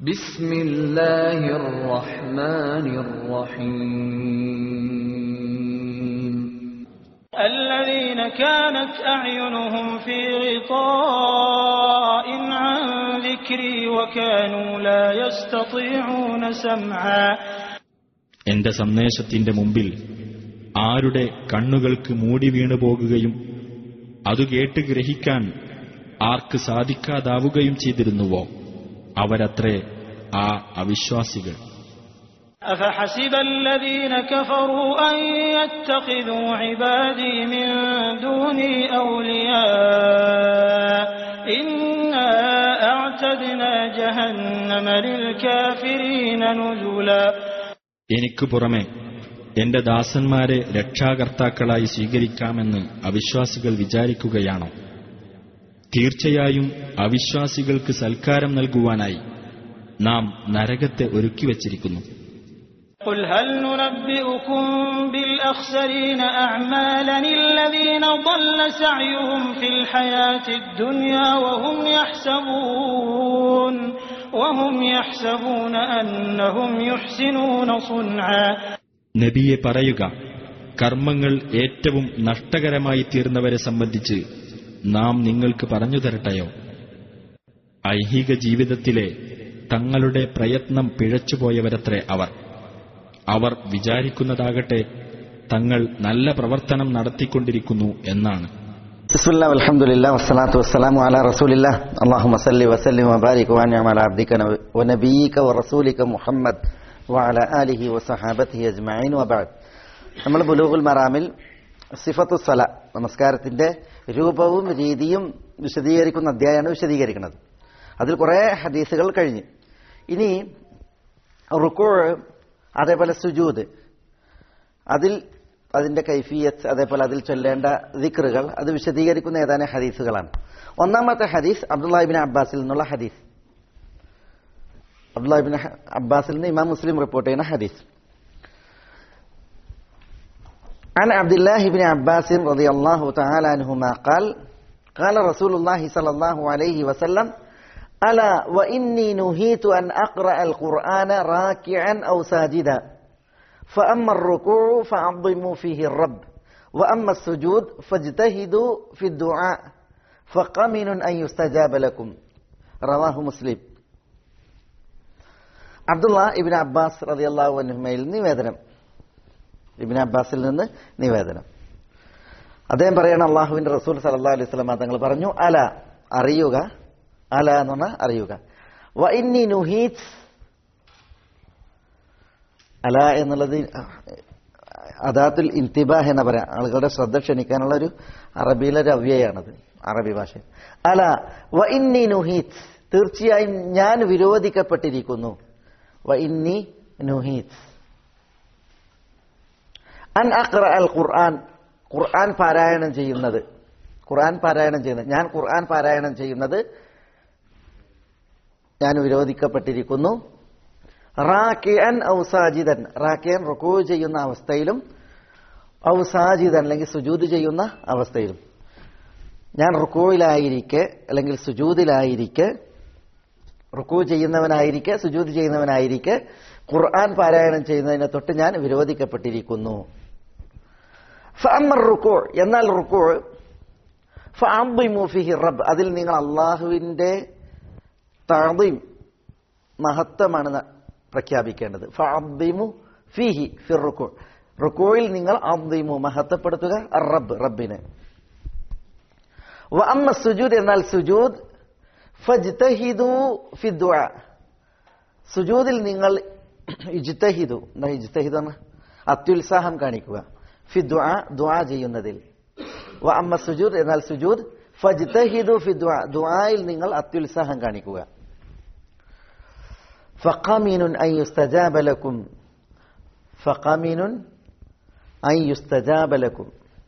بسم الله الرحمن الرحيم الذين كانت أعينهم في غطاء عن ذكري وكانوا لا يستطيعون سمعا എന്റെ സന്ദേശത്തിന്റെ മുമ്പിൽ ആരുടെ കണ്ണുകൾക്ക് മൂടി വീണു പോകുകയും അതു കേട്ട് ഗ്രഹിക്കാൻ ആർക്ക് സാധിക്കാതാവുകയും ചെയ്തിരുന്നുവോ അവരത്രേ ആ അവിശ്വാസികൾ أفحسب الذين كفروا أن يتخذوا عبادي من دوني أولياء إنا أعتدنا جهنم للكافرين نزلا എനിക്കു പുറമെ എന്റെ ദാസന്മാരെ രക്ഷാകർത്താക്കളായി സ്വീകരിക്കാമെന്ന് അവിശ്വാസികൾ വിചാരിക്കുകയാണോ തീർച്ചയായും അവിശ്വാസികൾക്ക് സൽക്കാരം നൽകുവാനായി നാം നരകത്തെ ഒരുക്കിവച്ചിരിക്കുന്നു قل هل ننبئكم بالأخسرين أعمالا الذين ضل سعيهم في الحياة الدنيا وهم يحسبون وهم يحسبون أنهم يحسنون صنعا നബിയെ പറയുക കർമ്മങ്ങൾ ഏറ്റവും നഷ്ടകരമായി തീർന്നവരെ സംബന്ധിച്ച് നാം നിങ്ങൾക്ക് പറഞ്ഞു തരട്ടെയോ ഐഹിക ജീവിതത്തിലെ തങ്ങളുടെ പ്രയത്നം പിഴച്ചുപോയവരത്രേ അവർ അവർ വിചാരിക്കുന്നതാകട്ടെ തങ്ങൾ നല്ല പ്രവർത്തനം നടത്തിക്കൊണ്ടിരിക്കുന്നു എന്നാണ് بسم الله والحمد لله والصلاة والسلام على رسول الله اللهم صل وسلم وبارك وانعم على عبدك ونبيك ورسولك محمد وعلى آله وصحابته أجمعين وبعد നമ്മൾ ബുലൂഗുൽ മറാമിൽ സിഫത്തു സല നമസ്കാരത്തിന്റെ രൂപവും രീതിയും വിശദീകരിക്കുന്ന അധ്യായമാണ് വിശദീകരിക്കുന്നത് അതിൽ കുറേ ഹദീസുകൾ കഴിഞ്ഞു ഇനി റുക്കൂ അതേപോലെ സുജൂദ് അതിൽ അതിന്റെ കൈഫിയത്ത് അതേപോലെ അതിൽ ചൊല്ലേണ്ട ദിക്റുകൾ അത് വിശദീകരിക്കുന്ന ഏതാനും ഹദീസുകളാണ് ഒന്നാമത്തെ ഹദീസ് അബ്ദുല്ലാഹിബിൻ അബ്ബാസിൽ നിന്നുള്ള ഹദീസ് അബ്ദുല്ലാഹിബിൻ അബ്ബാസിൽ നിന്ന് ഇമാം മുസ്ലിം റിപ്പോർട്ട് ചെയ്യുന്ന ഹദീസ് عن عبد الله بن عباس رضي الله تعالى عنهما قال قال رسول الله صلى الله عليه وسلم ألا وإني نهيت أن أقرأ القرآن راكعا أو ساجدا فأما الركوع فعظموا فيه الرب وأما السجود فاجتهدوا في الدعاء فقمن أن يستجاب لكم رواه مسلم അബ്ദുള്ള ഇബിൻ അബ്ബാസ് റതിയല്ലാഹു അൻഹുമയിൽ നിവേദനം ഇബിൻ അബ്ബാസിൽ നിന്ന് നിവേദനം അദ്ദേഹം പറയണം അള്ളാഹുവിന്റെ റസൂൽ സല്ലാ അലൈഹി സ്വലം തങ്ങൾ പറഞ്ഞു അല അറിയുക അല എന്ന് പറഞ്ഞാൽ അറിയുക വ ഇന്നി നുഹീത് അല എന്നുള്ളത് അദാത്തുൽ ഇന്തിബാഹ് എന്ന് പറയാം ആളുകളുടെ ശ്രദ്ധ ക്ഷണിക്കാനുള്ള ഒരു അറബിയിലെ ഒരു അവ്യയാണത് അറബി ഭാഷ അല വ ഇന്നി നുഹീത് തീർച്ചയായും ഞാൻ വിരോധിക്കപ്പെട്ടിരിക്കുന്നു വ ഇന്നി നുഹീത് അൻ അഖ്റ അൽ ഖുർആൻ ഖുർആൻ പാരായണം ചെയ്യുന്നത് ഖുർആൻ പാരായണം ചെയ്യുന്നത് ഞാൻ ഖുർആൻ പാരായണം ചെയ്യുന്നത് ഞാൻ വിരോധിക്കപ്പെട്ടിരിക്കുന്നു റാക്കിയൻ ഔസാജിദൻ റാക്കിയൻ റുക്കൂ ചെയ്യുന്ന അവസ്ഥയിലും ഔസാജിദൻ അല്ലെങ്കിൽ സുജൂദ് ചെയ്യുന്ന അവസ്ഥയിലും ഞാൻ റുക്കൂയിലായിരിക്കെ അല്ലെങ്കിൽ സുജൂദിലായിരിക്കെ റുക്കൂ ചെയ്യുന്നവനായിരിക്കെ സുജൂദ് ചെയ്യുന്നവനായിരിക്കെ ഖുർആൻ പാരായണം ചെയ്യുന്നതിനെ തൊട്ട് ഞാൻ വിരോധിക്കപ്പെട്ടിരിക്കുന്നു ഫഅമ്മർ റുക്കൂ എന്നാൽ റുക്കൂ ഫഅദ്ദിമു റബ്ബ് അതിൽ നിങ്ങൾ അള്ളാഹുവിന്റെ താദീം മഹത്വമാണ് ന- പ്രഖ്യാപിക്കേണ്ടത് ഫഅദ്ദിമു ഫീഹി ഫിർ റുക്കൂ റുക്കോയിൽ നിങ്ങൾ അദ്ദിമു മഹത്വപ്പെടുത്തുക അർ റബ്ബ് റബ്ബിനെ വ അമ്മ സുജൂദ് എന്നാൽ സുജൂദ് ഫജ്തഹിദു ഫി ദുആ സുജൂദിൽ നിങ്ങൾ ഇജ്തഹിദു എന്താ ഇജ്തഹിദ് എന്ന് അത്യുത്സാഹം കാണിക്കുക ഫി ദുആ ദുആ ചെയ്യുന്നതിൽ വ അമ്മ സുജൂദ് എന്നാൽ സുജൂദ് ഫജ്തഹിദു ഫി ദുആ ദുആയിൽ നിങ്ങൾ അത്യുത്സാഹം കാണിക്കുക ഫഖമിനുൻ അൻ യുസ്തജാബ ലക്കും ഫഖമിനുൻ അൻ യുസ്തജാബ ലക്കും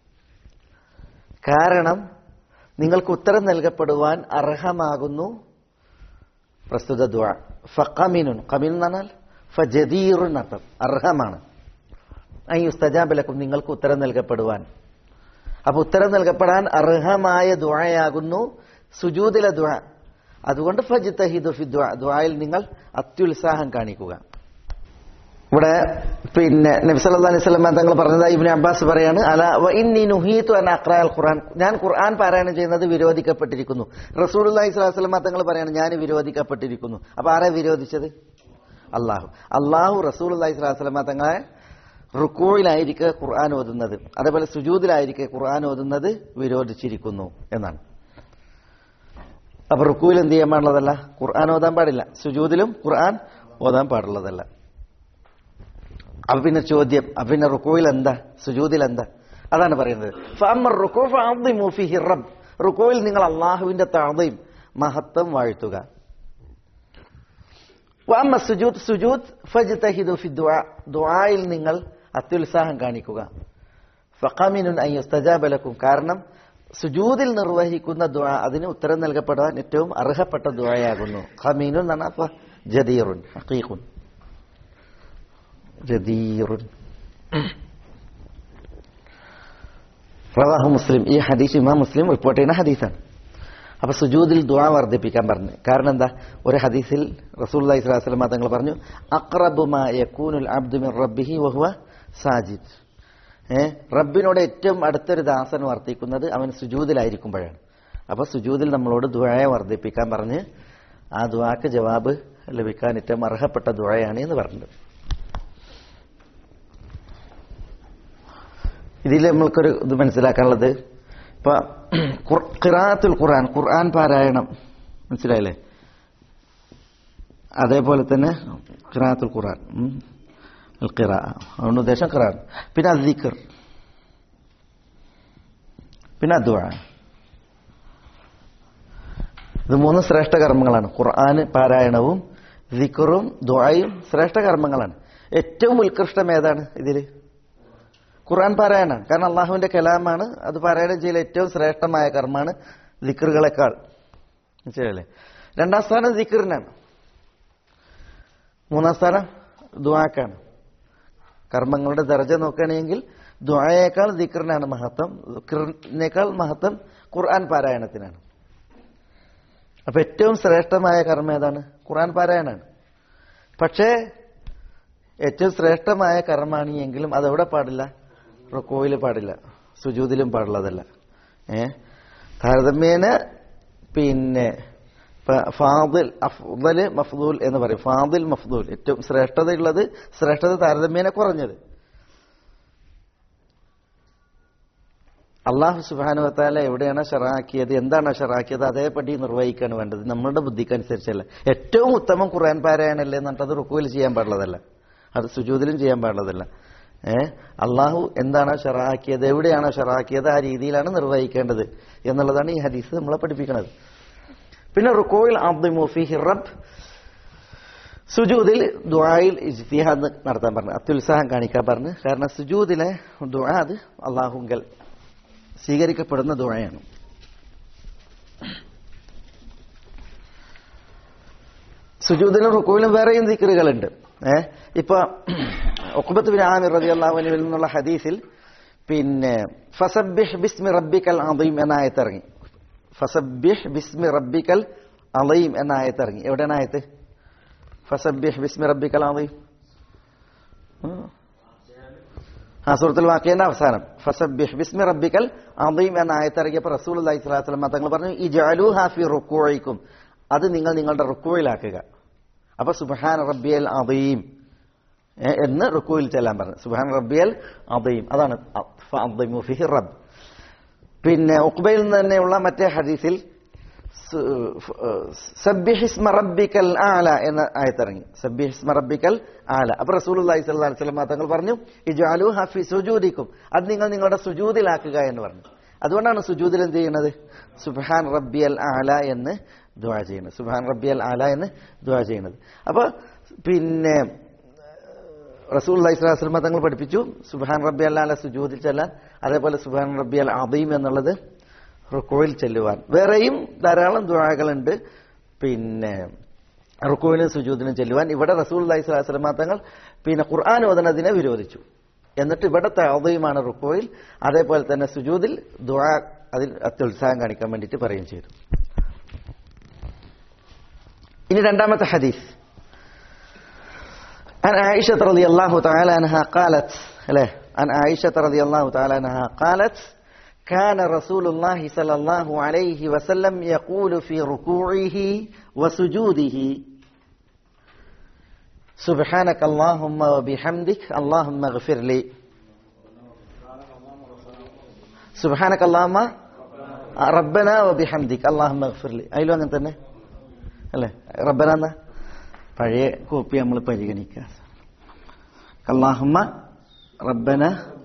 കാരണം നിങ്ങൾക്ക് ഉത്തരം നൽകപ്പെടുവാൻ അർഹമാകുന്നു പ്രസ്തുത ദുആ ഫഖമിനുൻ ഖമിൻ എന്ന് പറഞ്ഞാൽ ഫജദീറുൻ അർത്ഥം അർഹമാണ് അൻ യുസ്തജാബ ലക്കും നിങ്ങൾക്ക് ഉത്തരം നൽകപ്പെടുവാൻ അപ്പൊ ഉത്തരം നൽകപ്പെടാൻ അർഹമായ ദുആയാകുന്നു സുജൂദിലെ ദുആ അതുകൊണ്ട് ഫജിത്തഹിദു ഫി ദുആ ദുആയിൽ നിങ്ങൾ അത്യുത്സാഹം കാണിക്കുക ഇവിടെ പിന്നെ നബി സല്ലല്ലാഹു അലൈഹി വസല്ലം തങ്ങൾ പറഞ്ഞത് ഇബ്നു അബ്ബാസ് പറയാണ് അല വ ഇന്നി നുഹീതു അൻ അഖ്റഅൽ ഖുർആൻ ഞാൻ ഖുർആൻ പാരായണം ചെയ്യുന്നത് വിരോധിക്കപ്പെട്ടിരിക്കുന്നു റസൂലുള്ളാഹി സ്വല്ലല്ലാഹു അലൈഹി വസല്ലം തങ്ങൾ പറയാണ് ഞാൻ വിരോധിക്കപ്പെട്ടിരിക്കുന്നു അപ്പോൾ ആരെ വിരോധിച്ചത് അള്ളാഹു അള്ളാഹു റസൂലുള്ളാഹി സ്വല്ലല്ലാഹു അലൈഹി വസല്ലം തങ്ങളെ റുക്കോയിലായിരിക്കെ ഖുർആൻ ഓതുന്നത് അതേപോലെ സുജൂദിലായിരിക്കെ ഖുർആൻ ഓതുന്നത് വിരോധിച്ചിരിക്കുന്നു എന്നാണ് അപ്പൊ റുക്കുവിൽ എന്ത് ചെയ്യാൻ പാടുള്ളതല്ല ഖുർആൻ ഓതാൻ പാടില്ല സുജൂദിലും ഖുർആൻ ഓതാൻ പാടുള്ളതല്ല അപ്പൊ പിന്നെ ചോദ്യം അപ്പൊ പിന്നെ റുക്കുവിൽ എന്താ സുജൂദിൽ എന്താ അതാണ് പറയുന്നത് ഫഅമ്മർ റുക്കൂ ഫഅദ്ദിമു ഫീഹി റബ്ബ് റുക്കുവിൽ നിങ്ങൾ അള്ളാഹുവിന്റെ താഴ്തയും മഹത്വം വാഴ്ത്തുക വഅമ്മ സുജൂദ് സുജൂദ് ഫജ്തഹിദു ഫി ദുആ ദുആയിൽ നിങ്ങൾ അത്യുത്സാഹം കാണിക്കുക ഫഖമിനുൻ അൻ യുസ്തജാബ ലക്കും കാരണം സുജൂദിൽ നിർവഹിക്കുന്ന ദുആ അതിന് ഉത്തരം നൽകപ്പെടാൻ ഏറ്റവും അർഹപ്പെട്ട ദുആയാകുന്നു ഖമീനുൻ എന്നാണ് അപ്പൊ ജദീറുൻ ഹഖീഖുൻ ജദീറുൻ റവാഹു മുസ്ലിം ഈ ഹദീസ് ഇമാം മുസ്ലിം റിപ്പോർട്ട് ചെയ്യുന്ന ഹദീസാണ് അപ്പൊ സുജൂദിൽ ദുആ വർദ്ധിപ്പിക്കാൻ പറഞ്ഞു കാരണം എന്താ ഒരു ഹദീസിൽ റസൂലുള്ളാഹി സ്വല്ലല്ലാഹു അലൈഹി വസല്ലം തങ്ങൾ പറഞ്ഞു അഖ്റബു മാ യകൂനുൽ അബ്ദു മിൻ റബ്ബിഹി വഹുവ സാജിദ് ഏ റബ്ബിനോട് ഏറ്റവും അടുത്തൊരു ദാസൻ വർദ്ധിക്കുന്നത് അവൻ സുജൂദിലായിരിക്കുമ്പോഴാണ് അപ്പൊ സുജൂദിൽ നമ്മളോട് ദുആയെ വർദ്ധിപ്പിക്കാൻ പറഞ്ഞ് ആ ദുആക്ക് ജവാബ് ലഭിക്കാൻ ഏറ്റവും അർഹപ്പെട്ട ദുആയാണ് എന്ന് പറഞ്ഞത് ഇതിൽ നമ്മൾക്കൊരു ഇത് മനസ്സിലാക്കാനുള്ളത് ഇപ്പൊ ഖിറാത്തുൽ ഖുർആൻ ഖുർആൻ പാരായണം മനസ്സിലായില്ലേ അതേപോലെ തന്നെ ഖിറാത്തുൽ ഖുർആൻ ഉം. അൽ ഖിറാ അതുകൊണ്ട് ഉദ്ദേശം ഖിറാൻ പിന്നെ അദ്ദിക്കർ പിന്നെ അദ്വാ ഇത് മൂന്ന് ശ്രേഷ്ഠ കർമ്മങ്ങളാണ് ഖുർആൻ പാരായണവും ദിക്കറും ദുആയും ശ്രേഷ്ഠ കർമ്മങ്ങളാണ് ഏറ്റവും ഉത്കൃഷ്ടം ഏതാണ് ഇതിൽ ഖുർആൻ പാരായണമാണ് കാരണം അള്ളാഹുവിന്റെ കലാമാണ് അത് പാരായണം ചെയ്യൽ ഏറ്റവും ശ്രേഷ്ഠമായ കർമ്മമാണ് ദിക്കറുകളെക്കാൾ മനസ്സിലല്ലേ രണ്ടാം സ്ഥാനം ദിക്കറിനാണ് മൂന്നാം സ്ഥാനം ദുആക്കാണ് കർമ്മങ്ങളുടെ ദർജ നോക്കുകയാണെങ്കിൽ ദുആയേക്കാൾ ദിക്കറിനാണ് മഹത്വം ദിക്കറിനേക്കാൾ മഹത്വം ഖുർആൻ പാരായണത്തിനാണ് അപ്പൊ ഏറ്റവും ശ്രേഷ്ഠമായ കർമ്മം ഏതാണ് ഖുർആൻ പാരായണമാണ് പക്ഷേ ഏറ്റവും ശ്രേഷ്ഠമായ കർമ്മമാണ് എങ്കിലും അതെവിടെ പാടില്ല റുക്കോയിൽ പാടില്ല സുജൂതിലും പാടുള്ളതല്ല ഏ താരതമ്യേന പിന്നെ ഫ- ഫാദിൽ അഫ്ദല് മഫ്ദൂൽ എന്ന് പറയും ഫാദിൽ മഫ്ദൂൽ ഏറ്റവും ശ്രേഷ്ഠതയുള്ളത് ശ്രേഷ്ഠത താരതമ്യേന കുറഞ്ഞത് അള്ളാഹു സുബാനുവത്താല എവിടെയാണ് ഷറാക്കിയത് എന്താണ് ഷറാക്കിയത് അതേപടി നിർവഹിക്കാണ് വേണ്ടത് നമ്മളുടെ ബുദ്ധിക്കനുസരിച്ചല്ല ഏറ്റവും ഉത്തമം ഖുർആൻ പാരായണല്ലേ എന്നിട്ട് അത് റുക്കുവിൽ ചെയ്യാൻ പാടുള്ളതല്ല അത് സുജൂദിലും ചെയ്യാൻ പാടുള്ളതല്ല ഏ അള്ളാഹു എന്താണ് ഷറാക്കിയത് എവിടെയാണോ ഷറാക്കിയത് ആ രീതിയിലാണ് നിർവഹിക്കേണ്ടത് എന്നുള്ളതാണ് ഈ ഹദീസ് നമ്മളെ പഠിപ്പിക്കുന്നത് പിന്നെ റുക്കോയിൽ അബ്ദുഫിഹി റബ്ബ് സുജൂദിൽ ദുആയിൽ ഇജ്തിഹാദ് നടത്താൻ പറഞ്ഞു അത്യുത്സാഹം കാണിക്കാൻ പറഞ്ഞു കാരണം സുജൂദിലെ ദുആ അത് അള്ളാഹുങ്കൽ സ്വീകരിക്കപ്പെടുന്ന ദുആയാണ് സുജൂദിലും റുക്കുവിലും വേറെയും ദിക്റുകളുണ്ട് ഏഹ് ഇപ്പൊ ഒക്കുബത്ത് ബിൻ ആമിർ റളിയല്ലാഹു അൻഹുവിൽ നിന്നുള്ള ഹദീസിൽ പിന്നെ ഫസബ്ബിഹ് ബിസ്മി റബ്ബിക്കൽ അദീം എന്ന ആയത്ത് ഇറങ്ങി ഫസബ്ബിഹ് ബിസ്മി റബ്ബിക്കൽ അദീം എന്ന ആയത്ത് ഇറങ്ങി എവിടെയാണ് ആയത്ത് ഫസബ്ബിഹ് ബിസ്മി റബ്ബിക്കൽ അദീം ആ സൂറത്തുൽ വാക്കിയന്റെ അവസാനം ഫസബ്ബിഹ് ബിസ്മി റബ്ബിക്കൽ അദീം എന്ന ആയത്ത് ഇറങ്ങിയപ്പോൾ റസൂലുള്ളാഹി സ്വല്ലല്ലാഹു അലൈഹി വസല്ലം തങ്ങൾ പറഞ്ഞു ഇജഅലൂഹാ ഫി റുക്കൂഇക്കും അത് നിങ്ങൾ നിങ്ങളുടെ റുക്കൂയിലാക്കുക അപ്പൊ സുബ്ഹാൻ റബ്ബിയൽ അദീം ഏ, എന്ന് റുക്കുവിൽ ചെല്ലാൻ പറഞ്ഞു സുബ്ഹാൻ റബ്ബിയൽ അദീം അതാണ് ഫഅദ്ദിമു ഫിഹി റബ്ബ് പിന്നെ ഉഖ്ബയിൽ നിന്ന് തന്നെയുള്ള മറ്റേ ഹദീസിൽ സ്- ഫ്- സബ്ബിഹിസ്മ റബ്ബിക്കൽ ആല എന്ന ആയത്തിറങ്ങി സബ്ബിഹിസ്മ റബ്ബിക്കൽ ആല അപ്പൊ റസൂലുള്ളാഹി സ്വല്ലല്ലാഹു അലൈഹി വസല്ലം തങ്ങൾ പറഞ്ഞു ഇജാലു ഹഫി സുജൂദിക്കും അത് നിങ്ങൾ നിങ്ങളുടെ സുജൂദിലാക്കുക എന്ന് പറഞ്ഞു അതുകൊണ്ടാണ് സുജൂദിൽ എന്ത് ചെയ്യുന്നത് സുബ്ഹാൻ റബ്ബിയൽ ആല എന്ന് ദുആ ചെയ്യുന്നത് സുബ്ഹാൻ റബ്ബിയൽ ആല എന്ന് ദുആ ചെയ്യുന്നത് അപ്പൊ പിന്നെ റസൂൽ അലൈഹിസ്ലാം തങ്ങൾ പഠിപ്പിച്ചു സുബാൻ റബ്ബി അല്ലാല സുജൂദിൽ ചെല്ലാൻ അതേപോലെ സുബാൻ റബ്ബി അൽ അദീം എന്നുള്ളത് റുക്കോയിൽ ചെല്ലുവാൻ വേറെയും ധാരാളം ദുആകളുണ്ട് പിന്നെ റുക്കോയിലും സുജൂദിനും ചെല്ലുവാൻ ഇവിടെ റസൂൽ അലൈഹിസ്ലാം തങ്ങൾ പിന്നെ ഖുർആൻ ഓതനതിനെ വിരോധിച്ചു എന്നിട്ട് ഇവിടത്തെ അദീമാണ് റുക്കോയിൽ അതേപോലെ തന്നെ സുജൂദിൽ ദുആ അതിൽ അത്യുത്സാഹം കാണിക്കാൻ വേണ്ടിയിട്ട് പറയുകയും ചെയ്തു ഇനി രണ്ടാമത്തെ ഹദീസ് عن عائشة رضي الله تعالى عنها قالت له عن عائشة رضي الله تعالى عنها قالت كان رسول الله صلى الله عليه وسلم يقول في ركوعه وسجوده سبحانك اللهم وبحمدك اللهم اغفر لي سبحانك اللهم ربنا وبحمدك اللهم اغفر لي അതിലും അങ്ങനെ തന്നെ അല്ലേ റബ്ബന എന്നാ പഴയ കോപ്പി നമ്മൾ പരിഗണിക്കുക അള്ളാഹുമ്മ റബ്ബന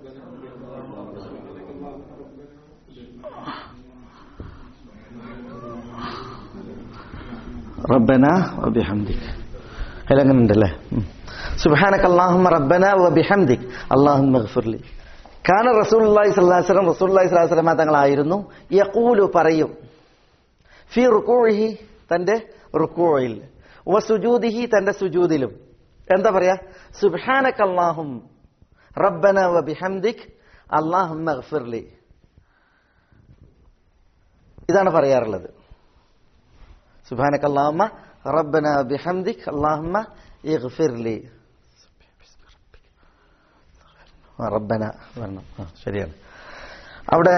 റബ്ബന വബിഹംദിക് അതിലങ്ങനെ ഉണ്ടല്ലേ സുബ്ഹാനക അല്ലാഹുമ്മ റബ്ബന വബിഹംദിക് അല്ലാഹുമ്മ ഗഫിർലി കാന റസൂലുള്ളാഹി സ്വല്ലല്ലാഹു അലൈഹി വസല്ലം റസൂലുള്ളാഹി സ്വല്ലല്ലാഹു അലൈഹി വസല്ലം തങ്ങളായിരുന്നു യഖൂലു പറയും ഫി റുകൂഇഹി തന്റെ റുകൂഇൽ വസുജൂദിഹി തന്റെ സുജൂദിലും എന്താ പറയാ സുബ്ഹാനക അല്ലാഹും റബ്ബന വബിഹംദിക് അല്ലാഹുമ്മ ഗഫിർലി ഇതാണ് പറയാറുള്ളത് സുബ്ഹാനക അല്ലാഹുമ്മ റബ്ബന ബിഹംദിക് അല്ലാഹുമ്മ ഇഗ്ഫിർലി റബ്ബന വരണം ആ, ശരിയാണ് അവിടെ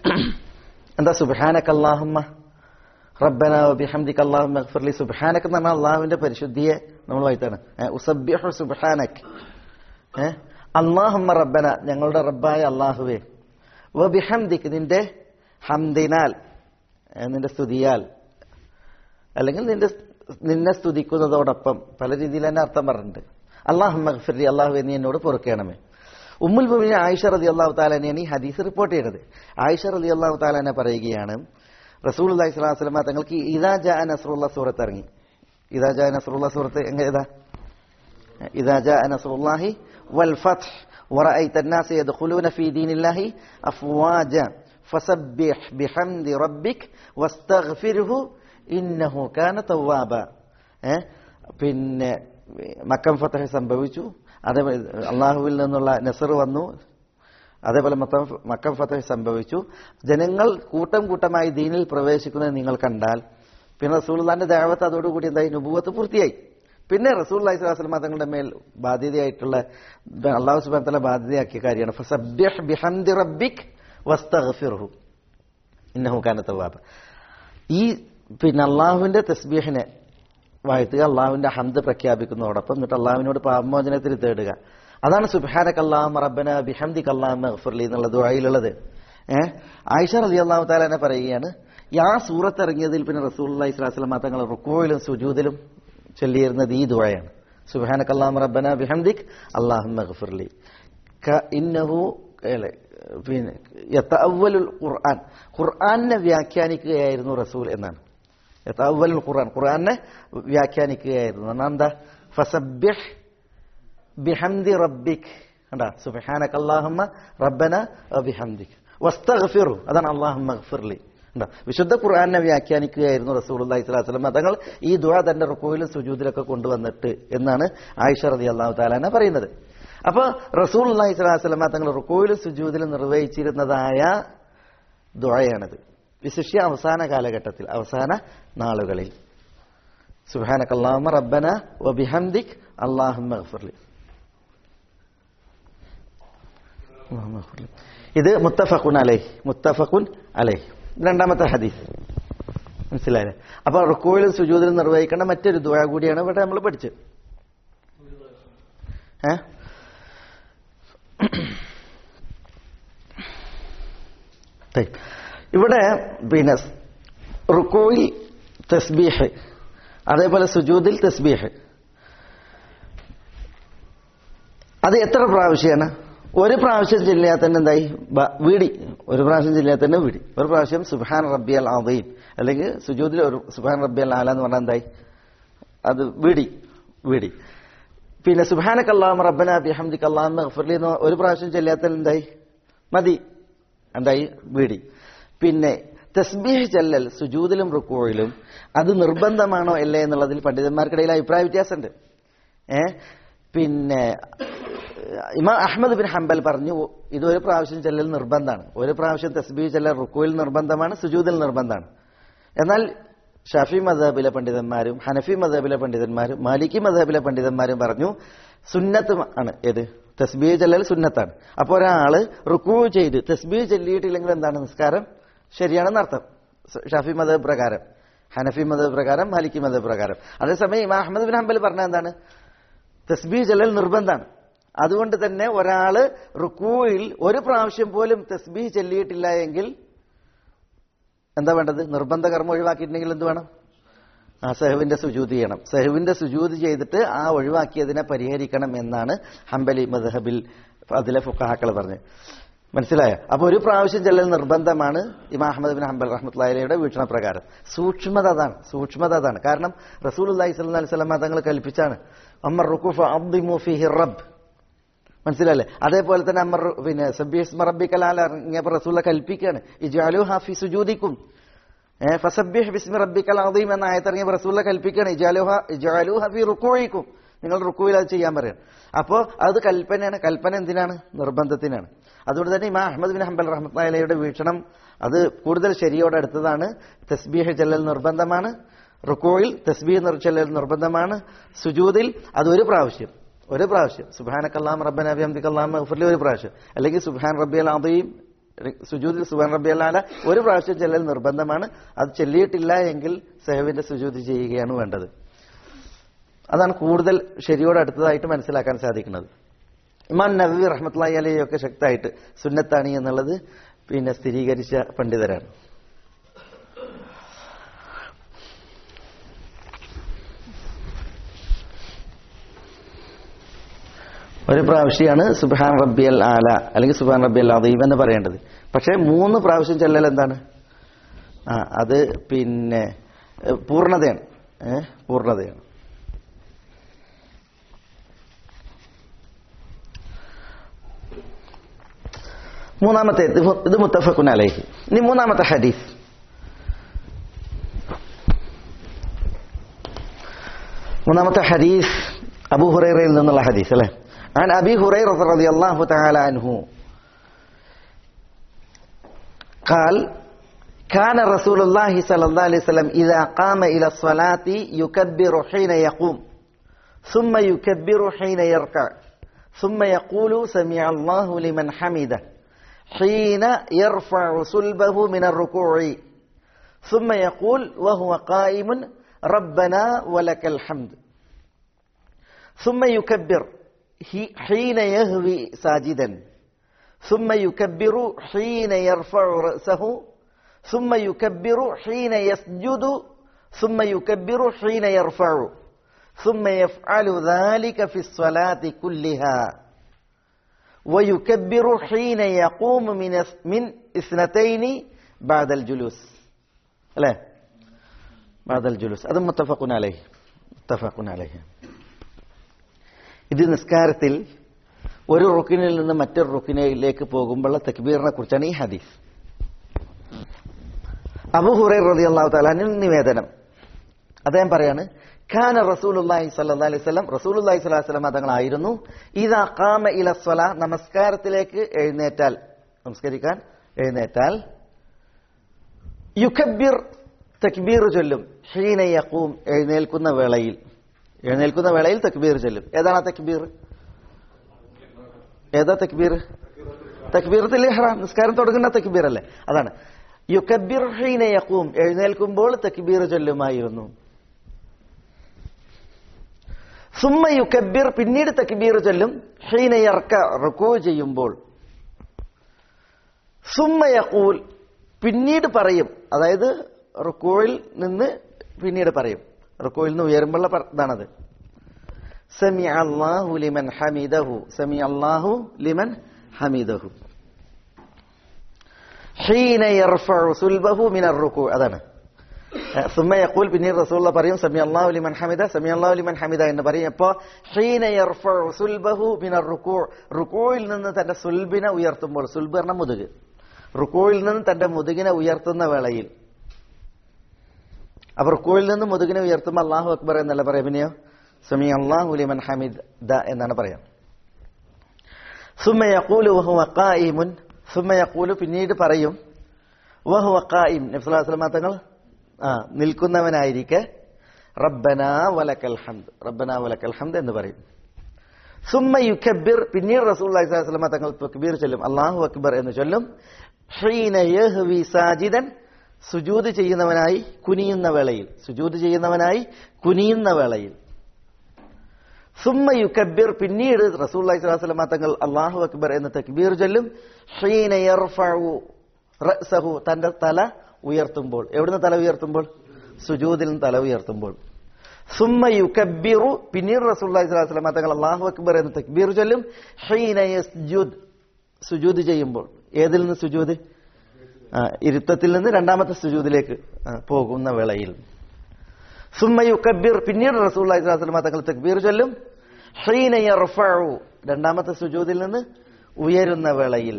എന്താ സുബ്ഹാനക അല്ലാഹുമ്മ റബ്ബന ബിഹംദിക് അല്ലാഹുമ്മ ഇഗ്ഫിർലി സുബ്ഹാനക എന്ന് പറഞ്ഞാൽ അള്ളാഹുവിന്റെ പരിശുദ്ധിയെ നമ്മൾ വായിത്താണ് ഉസബ്ബിഹു സുബ്ഹാനക് ഏ അല്ലാഹുമ്മ റബ്ബന ഞങ്ങളുടെ റബ്ബായ അള്ളാഹുവേ വബിഹംദിക് നിന്റെ ഹംദിനാൽ ഏ, നിന്റെ സ്തുതിയാൽ അല്ലെങ്കിൽ നിന്റെ നിന്നെ സ്തുതിക്കുന്നതോടൊപ്പം പല രീതിയിൽ തന്നെ അർത്ഥം പറഞ്ഞിട്ടുണ്ട് അള്ളാഹു മഗ്ഫിറി അള്ളാഹു നീ എന്നോട് പൊറുക്കണമേ ഉമ്മുൽ മുബിന് ആയിഷ റതി അള്ളാഹു താലാനെയാണ് ഈ ഹദീസ് റിപ്പോർട്ട് ചെയ്തത് ആയിഷ റതി അള്ളാഹു താലാനെ പറയുകയാണ് റസൂൽ അള്ളഹി സ്വലാഹു വസ്ലമ തങ്ങൾക്ക് ഇതാ ജാ നസറുള്ള സൂറത്ത് ഇറങ്ങി ഇതാ ജാ നസറുള്ള സൂറത്ത് എങ്ങനെ ഏതാ إذا جاء نصر الله والفتح ورأيت الناس يدخلون في دين الله أفواجا فسبح بحمد ربك واستغفره إنه كان توابا ഏ? പിന്നെ മക്കം ഫത്തഹ് സംഭവിച്ചു അതേപോലെ അള്ളാഹുവിൽ നിന്നുള്ള നെസർ വന്നു അതേപോലെ മൊത്തം മക്കം ഫത്തഹ് സംഭവിച്ചു ജനങ്ങൾ കൂട്ടം കൂട്ടമായി ദീനിൽ പ്രവേശിക്കുന്നത് നിങ്ങൾ കണ്ടാൽ പിന്നെ റസൂൽദാന്റെ ദേവത്ത് അതോടുകൂടി എന്തായി നുപൂവത്ത് പൂർത്തിയായി പിന്നെ റസൂൽ അലൈഹി സ്വലാസ്ലമ തങ്ങളുടെ മേൽ ബാധ്യതയായിട്ടുള്ള അള്ളാഹു സുബാൻ തല ബാധ്യതയാക്കിയ കാര്യമാണ് ഫസബ്യഹ് ബിഹംദി റബ്ബിക് വസ്തഗ്ഫിർഹു ഇന്നഹു കാന തവ്വാബ ഈ പിന്നെ അള്ളാഹുവിന്റെ തസ്ബീഹിനെ വാഴ്ത്തുക അള്ളാഹുവിന്റെ ഹംദ് പ്രഖ്യാപിക്കുന്നതോടൊപ്പം എന്നിട്ട് അള്ളാഹുവിനോട് പാപമോചനത്തിൽ തേടുക അതാണ് സുബാനക് അള്ളാഹ് റബ്ബന ബിഹംദിക് അള്ളാഹ് മഗ്ഫിർലി എന്നുള്ള ദുആയിലുള്ളത് ഏഹ് ആയിഷ റലി അള്ളാഹു താലാനെ പറയുകയാണ് ആ സൂറത്ത് ഇറങ്ങിയതിൽ പിന്നെ റസൂൽ അള്ളഹി സ്വലാസ്ലം തങ്ങൾ റുക്കോയിലും സുജൂദിലും ചൊല്ലിയിരുന്നത് ഈ ദുആയാണ് സുബാനക് അള്ളാഹ് റബ്ബന ബിഹംദിക് അള്ളാഹു മഗ്ഫിർലി ഇന്നഹു ഏലെ, പിന്നെ യത്തഅവ്വലുൽ ഖുർആൻ ഖുർആനെ വ്യാഖ്യാനിക്കുകയായിരുന്നു റസൂൽ എന്നാണ് യത്തഅവ്വലുൽ ഖുർആൻ ഖുർആനെ വ്യാഖ്യാനിക്കുകയായിരുന്നു എന്നാ എന്താ ഫസബ്ബിഹ് ബിഹംദി റബ്ബിക് കണ്ടാ സുബ്ഹാനക അല്ലാഹുമ്മ റബ്ബന വബിഹംദിക് വസ്തഗ്ഫിറു അതാണ് അല്ലാഹുമ്മ ഗഫിർലി കണ്ടാ വിശുദ്ധ ഖുർആനെ വ്യാഖ്യാനിക്കുകയായിരുന്നു റസൂലുള്ളാഹി സ്വല്ലല്ലാഹു അലൈഹി വസല്ലം തങ്ങൾ ഈ ദുആ തന്റെ റുക്കൂയിലും സുജൂദിലൊക്കെ കൊണ്ടുവന്നിട്ട് എന്നാണ് ആയിഷ റളിയല്ലാഹു തആലാന പറയുന്നത് അപ്പോൾ റസൂലുള്ളാഹി സ്വല്ലല്ലാഹു അലൈഹി വസല്ലം തങ്ങൾ റുക്കൂയിലും സുജൂദിലും നിർവഹിച്ചിരുന്നതായ ദുആയാണിത് വിശിഷ്യ അവസാന കാലഘട്ടത്തിൽ അവസാന നാളുകളിൽ സുബ്ഹാനക അല്ലാഹുമ്മ റബ്ബന വബിഹംദിക് അല്ലാഹുമ്മ ഗഫിർലി അല്ലാഹുമ്മ ഗഫിർലി. ഇത് മുത്തഫഖുൻ അലൈഹി മുത്തഫഖുൻ അലൈഹി രണ്ടാമത്തെ ഹദീസ് മനസ്സിലായില്ലേ അപ്പൊ റുക്കോയിലും സുജൂദിലും നിർവഹിക്കേണ്ട മറ്റൊരു ദുആ കൂടിയാണ് ഇവിടെ നമ്മൾ പഠിച്ചത് ഏ طيب. ഇവിടെ പിന്നെ റുക്കോയിൽ തസ്ബീഹ് അതേപോലെ സുജൂദിൽ തസ്ബീഹ് അത് എത്ര പ്രാവശ്യമാണ് ഒരു പ്രാവശ്യം ചെല്ലിയാൽ തന്നെ എന്തായി ബ- വീടി ഒരു പ്രാവശ്യം ചെല്ലിയാൽ തന്നെ വീടി ഒരു പ്രാവശ്യം സുബാൻ റബ്ബിയൽ ആദീൻ അല്ലെങ്കിൽ സുജൂദിൽ ഒരു സുബാൻ റബ്ബിയൽ ആല എന്ന് പറഞ്ഞാൽ എന്തായി അത് വീടി വീടി പിന്നെ സുബാനക്ക് അള്ളാഹ് റബ്ബന ബിഹംദിക്ക് അള്ളാഹ് ഗഫർലി എന്ന് ഒരു പ്രാവശ്യം ചെല്ലിയാൽ തന്നെ എന്തായി മതി എന്തായി വീടി പിന്നെ തസ്ബീഹ് ചെല്ലൽ സുജൂദിലും റുക്കോയിലും അത് നിർബന്ധമാണോ അല്ലേ എന്നുള്ളതിൽ പണ്ഡിതന്മാർക്കിടയിൽ അഭിപ്രായ വ്യത്യാസമുണ്ട് ഏ പിന്നെ ഇമാം അഹമ്മദ് ബിൻ ഹംബൽ പറഞ്ഞു ഇത് ഒരു പ്രാവശ്യം ചെല്ലൽ നിർബന്ധമാണ് ഒരു പ്രാവശ്യം തസ്ബീഹ് ചെല്ലൽ റുക്കോയിൽ നിർബന്ധമാണ് സുജൂദിൽ നിർബന്ധമാണ് എന്നാൽ ഷാഫി മദഹബിലെ പണ്ഡിതന്മാരും ഹനഫി മദഹബിലെ പണ്ഡിതന്മാരും മാലിക്കി മദഹബിലെ പണ്ഡിതന്മാരും പറഞ്ഞു സുന്നത്ത് ആണ് ഏത് തസ്ബീഹ് ചെല്ലൽ സുന്നത്താണ് അപ്പോൾ ഒരാള് റുക്കൂ ചെയ്ത് തസ്ബീഹ് ചെല്ലിയിട്ടില്ലെങ്കിൽ എന്താണ് നിസ്കാരം ശരിയാണെന്ന് അർത്ഥം ഷാഫി മദഹബ് പ്രകാരം ഹനഫി മദഹബ് പ്രകാരം മാലിക്കി മദഹബ് പ്രകാരം അതേസമയം ഇമാം അഹമ്മദ് ബിൻ ഹംബൽ പറഞ്ഞ എന്താണ് തസ്ബീഹ് ചെല്ലൽ നിർബന്ധമാണ് അതുകൊണ്ട് തന്നെ ഒരാള് റുക്കൂയിൽ ഒരു പ്രാവശ്യം പോലും തസ്ബീഹ് ചെല്ലിയിട്ടില്ല എങ്കിൽ എന്താ വേണ്ടത് നിർബന്ധ കർമ്മം ഒഴിവാക്കിയിട്ടുണ്ടെങ്കിൽ എന്ത് വേണം ആ സെഹുവിന്റെ സുജൂത് ചെയ്യണം സെഹുവിന്റെ സുജൂത് ചെയ്തിട്ട് ആ ഒഴിവാക്കിയതിനെ പരിഹരിക്കണം എന്നാണ് ഹംബലി മദ്ഹബിൽ അതിലെ ഫുക്കാക്കൾ പറഞ്ഞത് മനസ്സിലായോ അപ്പൊ ഒരു പ്രാവശ്യം ചെല്ലൽ നിർബന്ധമാണ് ഇമാം അഹമ്മദ് ബിൻ ഹംബൽ റഹ്മത്തുള്ളയുടെ വീക്ഷണപ്രകാരം സൂക്ഷ്മത അതാണ് സൂക്ഷ്മത അതാണ് കാരണം റസൂൽ അള്ളഹി സ്വല്ലി സ്വലമ തങ്ങൾ കൽപ്പിച്ചാണ് അമ്മർ റുക്കുഫ് അബ്ദിമു ഫിഹി റബ്ബ് മനസ്സിലല്ലേ അതേപോലെ തന്നെ അമ്മർ പിന്നെ സബ്ബീസ് മറബിക്കലാൽ ഇറങ്ങിയപ്പോൾ റസൂല കൽപ്പിക്കുകയാണ് ഇജാലു ഹാഫി സുജൂദിക്കും ഏഹ് ഫസബ്ബിഹ് ബിസ്മി റബ്ബിക്കൽ അദീം എന്ന ആയത്തിറങ്ങിയ റസൂല കൽപ്പിക്കുകയാണ് ഇജാലു ഇജാലു ഹഫി റുക്കോയിക്കും നിങ്ങൾ റുക്കുവിൽ അത് ചെയ്യാൻ പറയണം അപ്പോൾ അത് കൽപ്പനയാണ് കൽപ്പന എന്തിനാണ് നിർബന്ധത്തിനാണ് അതുകൊണ്ട് തന്നെ ഇമാ അഹമ്മദ് ബിൻ ഹംബൽ റഹ്മത്തലയുടെ വീക്ഷണം അത് കൂടുതൽ ശരിയോട് അടുത്തതാണ് തസ്ബീഹ് ചെല്ലൽ നിർബന്ധമാണ് റുക്കോയിൽ തസ്ബീഹ് ചെല്ലൽ നിർബന്ധമാണ് സുജൂദിൽ അത് ഒരു പ്രാവശ്യം ഒരു പ്രാവശ്യം സുബാന കല്ലാം റബ്ബൻ അബി അബ്ദി കല്ലാം ഗഫർലി ഒരു പ്രാവശ്യം അല്ലെങ്കിൽ സുബാൻ റബ്ബി അൽ അദീം സുജൂദിൽ സുബാൻ റബ്ബി അല്ലാല ഒരു പ്രാവശ്യം ചെല്ലൽ നിർബന്ധമാണ് അത് ചെല്ലിയിട്ടില്ല എങ്കിൽ സെഹവിന്റെ സുജൂദ് ചെയ്യുകയാണ് വേണ്ടത് അതാണ് കൂടുതൽ ശരിയോട് അടുത്തതായിട്ട് മനസ്സിലാക്കാൻ സാധിക്കുന്നത് ഇമാൻ നബി റഹ്മത്ലായി അലയൊക്കെ ശക്തമായിട്ട് സുന്നത്താണ് എന്നുള്ളത് പിന്നെ സ്ഥിരീകരിച്ച പണ്ഡിതരാണ് ഒരു പ്രാവശ്യമാണ് സുബാൻ റബ്ബി അൽ ആല അല്ലെങ്കിൽ സുബാൻ റബ്ബി അൽ അദീം എന്ന് പറയേണ്ടത് പക്ഷേ മൂന്ന് പ്രാവശ്യം ചെല്ലൽ എന്താണ് ആ അത് പിന്നെ ഏഹ്, പൂർണ്ണതയാണ് ഏഹ്, പൂർണ്ണതയാണ് മൂന്നാമത്തെ ഇത് മു- ഇത് മുത്തഫക്കുൻ അലൈഹി ഇനി മൂന്നാമത്തെ ഹദീസ് മൂന്നാമത്തെ ഹദീസ് അബൂ ഹുറൈറയിൽ നിന്നുള്ള ഹദീസ് അല്ലേ عن أبي هريرة رضي الله تعالى عنه قال كان رسول الله صلى الله عليه وسلم إذا قام إلى الصلاة يكبر حين يقوم ثم يكبر حين يركع ثم يقول سمع الله لمن حمده حين يرفع صلبه من الركوع ثم يقول وهو قائم ربنا ولك الحمد ثم يكبر هي- حين يهوي ساجدا ثم يكبر حين يرفع رأسه ثم يكبر حين يسجد ثم يكبر حين يرفع ثم يفعل ذلك في الصلاة كلها ويكبر حين يقوم من من اثنتين بعد الجلوس لا بعد الجلوس هذا متفق عليه متفق عليه ഇത് നിസ്കാരത്തിൽ ഒരു റുക്കിനിൽ നിന്ന് മറ്റൊരു റുക്കിനിലേക്ക് പോകുമ്പോഴുള്ള തക്ബീറിനെ കുറിച്ചാണ് ഈ ഹദീസ് അബു ഹുറൈ റതി അള്ളാഹു താലാനിൽ നിവേദനം അദ്ദേഹം പറയാണ് ഖാന റസൂലുല്ലാഹി സല്ലല്ലാഹി അലൈഹി വസല്ലം റസൂലുല്ലാഹി സ്വല്ലല്ലാഹി അലൈഹി വസല്ലം തങ്ങളായിരുന്നു ഇദാ ഖാമ ഇല സ്വല നമസ്കാരത്തിലേക്ക് എഴുന്നേറ്റാൽ നമസ്കരിക്കാൻ എഴുന്നേറ്റാൽ യുക്കബിർ തക്ബീർ ചൊല്ലും ഹീന യഖൂം എഴുന്നേൽക്കുന്ന വേളയിൽ എഴുന്നേൽക്കുന്ന വേളയിൽ തക്ബീർ ചൊല്ലും ഏതാണ് ആ തക്ബീർ ഏതാ തക്ബീർ തക്ബീറത്തിൽ ഇഹ്റാം നിസ്കാരം തുടങ്ങുന്ന തക്ബീർ അല്ലേ അതാണ് യുക്കബിർ ഹീന യഖൂം എഴുന്നേൽക്കുമ്പോൾ തക്ബീർ ചൊല്ലുമായിരുന്നു സുമ്മ യുക്കബിർ പിന്നീട് തക്ബീർ ചൊല്ലും ഹീന യർക്ക റുക്കൂ ചെയ്യുമ്പോൾ സുമ്മ യഖൂൽ പിന്നീട് പറയും അതായത് റുക്കോയിൽ നിന്ന് പിന്നീട് പറയും റുക്കോയിൽ നിന്ന് ഉയരുമ്പോഴുള്ള പ- ഇതാണത് സമി അള്ളാഹു ലിമൻ ഹമീദഹു സമി അള്ളാഹു ലിമൻ ഹമീദഹു ഹീന യർഫഉ സുൽബഹു മിനർ റുക്കൂ അതാണ് ഏഹ്, സുമ്മ യഖൂൽ പിന്നീട് റസൂലുള്ള പറയും സമി അള്ളാഹു ലിമൻ ഹമിദ സമി അള്ളാഹു ലിമൻ ഹമിദ എന്ന് പറയും അപ്പോ ഹീന യർഫഉ സുൽബഹു മിനർ റുക്കൂ റുക്കൂയിൽ നിന്ന് തന്റെ സുൽബിനെ ഉയർത്തുമ്പോൾ സുൽബ് പറഞ്ഞ മുതുക് റുക്കോയിൽ നിന്ന് തന്റെ മുതുകിനെ ഉയർത്തുന്ന വേളയിൽ അപ്പൊ റുക്കോയിൽ നിന്ന് മുതുകിനെ ഉയർത്തുമ്പോൾ അള്ളാഹു അക്ബർ എന്നല്ല പറയാം പിന്നെയോ സമി അള്ളാഹു ലിമൻ ഹമിദ് ദ എന്നാണ് പറയാം സുമ്മ യഖൂലു വഹുവ ഖായിമുൻ സുമ്മ യഖൂലു പിന്നീട് പറയും വഹുവ ഖായിം നബി സ്വല്ലല്ലാഹു അലൈഹി വസല്ലം തങ്ങൾ ആ നിൽക്കുന്നവനായിരിക്കെ റബ്ബന വലക്കൽ ഹംദ് റബ്ബന വലക്കൽ ഹംദ് എന്ന് പറയും സുമ്മ യുക്കബിർ പിന്നീട് റസൂൽ വസ്ലമ തങ്ങൾ തക്ബീർ ചൊല്ലും അള്ളാഹു അക്ബർ എന്ന് ചൊല്ലും ഹീന യഹ്വി സാജിദൻ സുജൂദ് ചെയ്യുന്നവനായി കുനിയുന്ന വേളയിൽ സുജൂദ് ചെയ്യുന്നവനായി കുനിയുന്ന വേളയിൽ സുമ്മ യുക്കബിർ പിന്നീട് റസൂൽ വസ്ലമ തങ്ങൾ അള്ളാഹു അക്ബർ എന്ന് തക്ബീർ ചൊല്ലും ഹീന യർഫഉ റഅ്സഹു തന്റെ തല ഉയർത്തുമ്പോൾ എവിടുന്ന് തല ഉയർത്തുമ്പോൾ സുജൂദിൽ നിന്ന് തല ഉയർത്തുമ്പോൾ സുമ്മ യുക്കബിറു പിന്നീട് റസൂല്ലി സ്വലാസ്ലമ തങ്ങൾ അള്ളാഹു അക്ബർ എന്ന് തക്ബീർ ചൊല്ലും ഹീന യസ്ജുദ് സുജൂദ് ചെയ്യുമ്പോൾ ഏതിൽ നിന്ന് സുജൂദ് ആ, ഇരുത്തത്തിൽ നിന്ന് രണ്ടാമത്തെ സുജൂദിലേക്ക് ആ, പോകുന്ന വേളയിൽ സുമ്മ യുക്കബിർ പിന്നീട് റസൂല്ലി സ്വലാസ്ലമ തങ്ങൾ തക്ബീർ ചൊല്ലും ഹീന യർഫഉ രണ്ടാമത്തെ സുജൂദിൽ നിന്ന് ഉയരുന്ന വേളയിൽ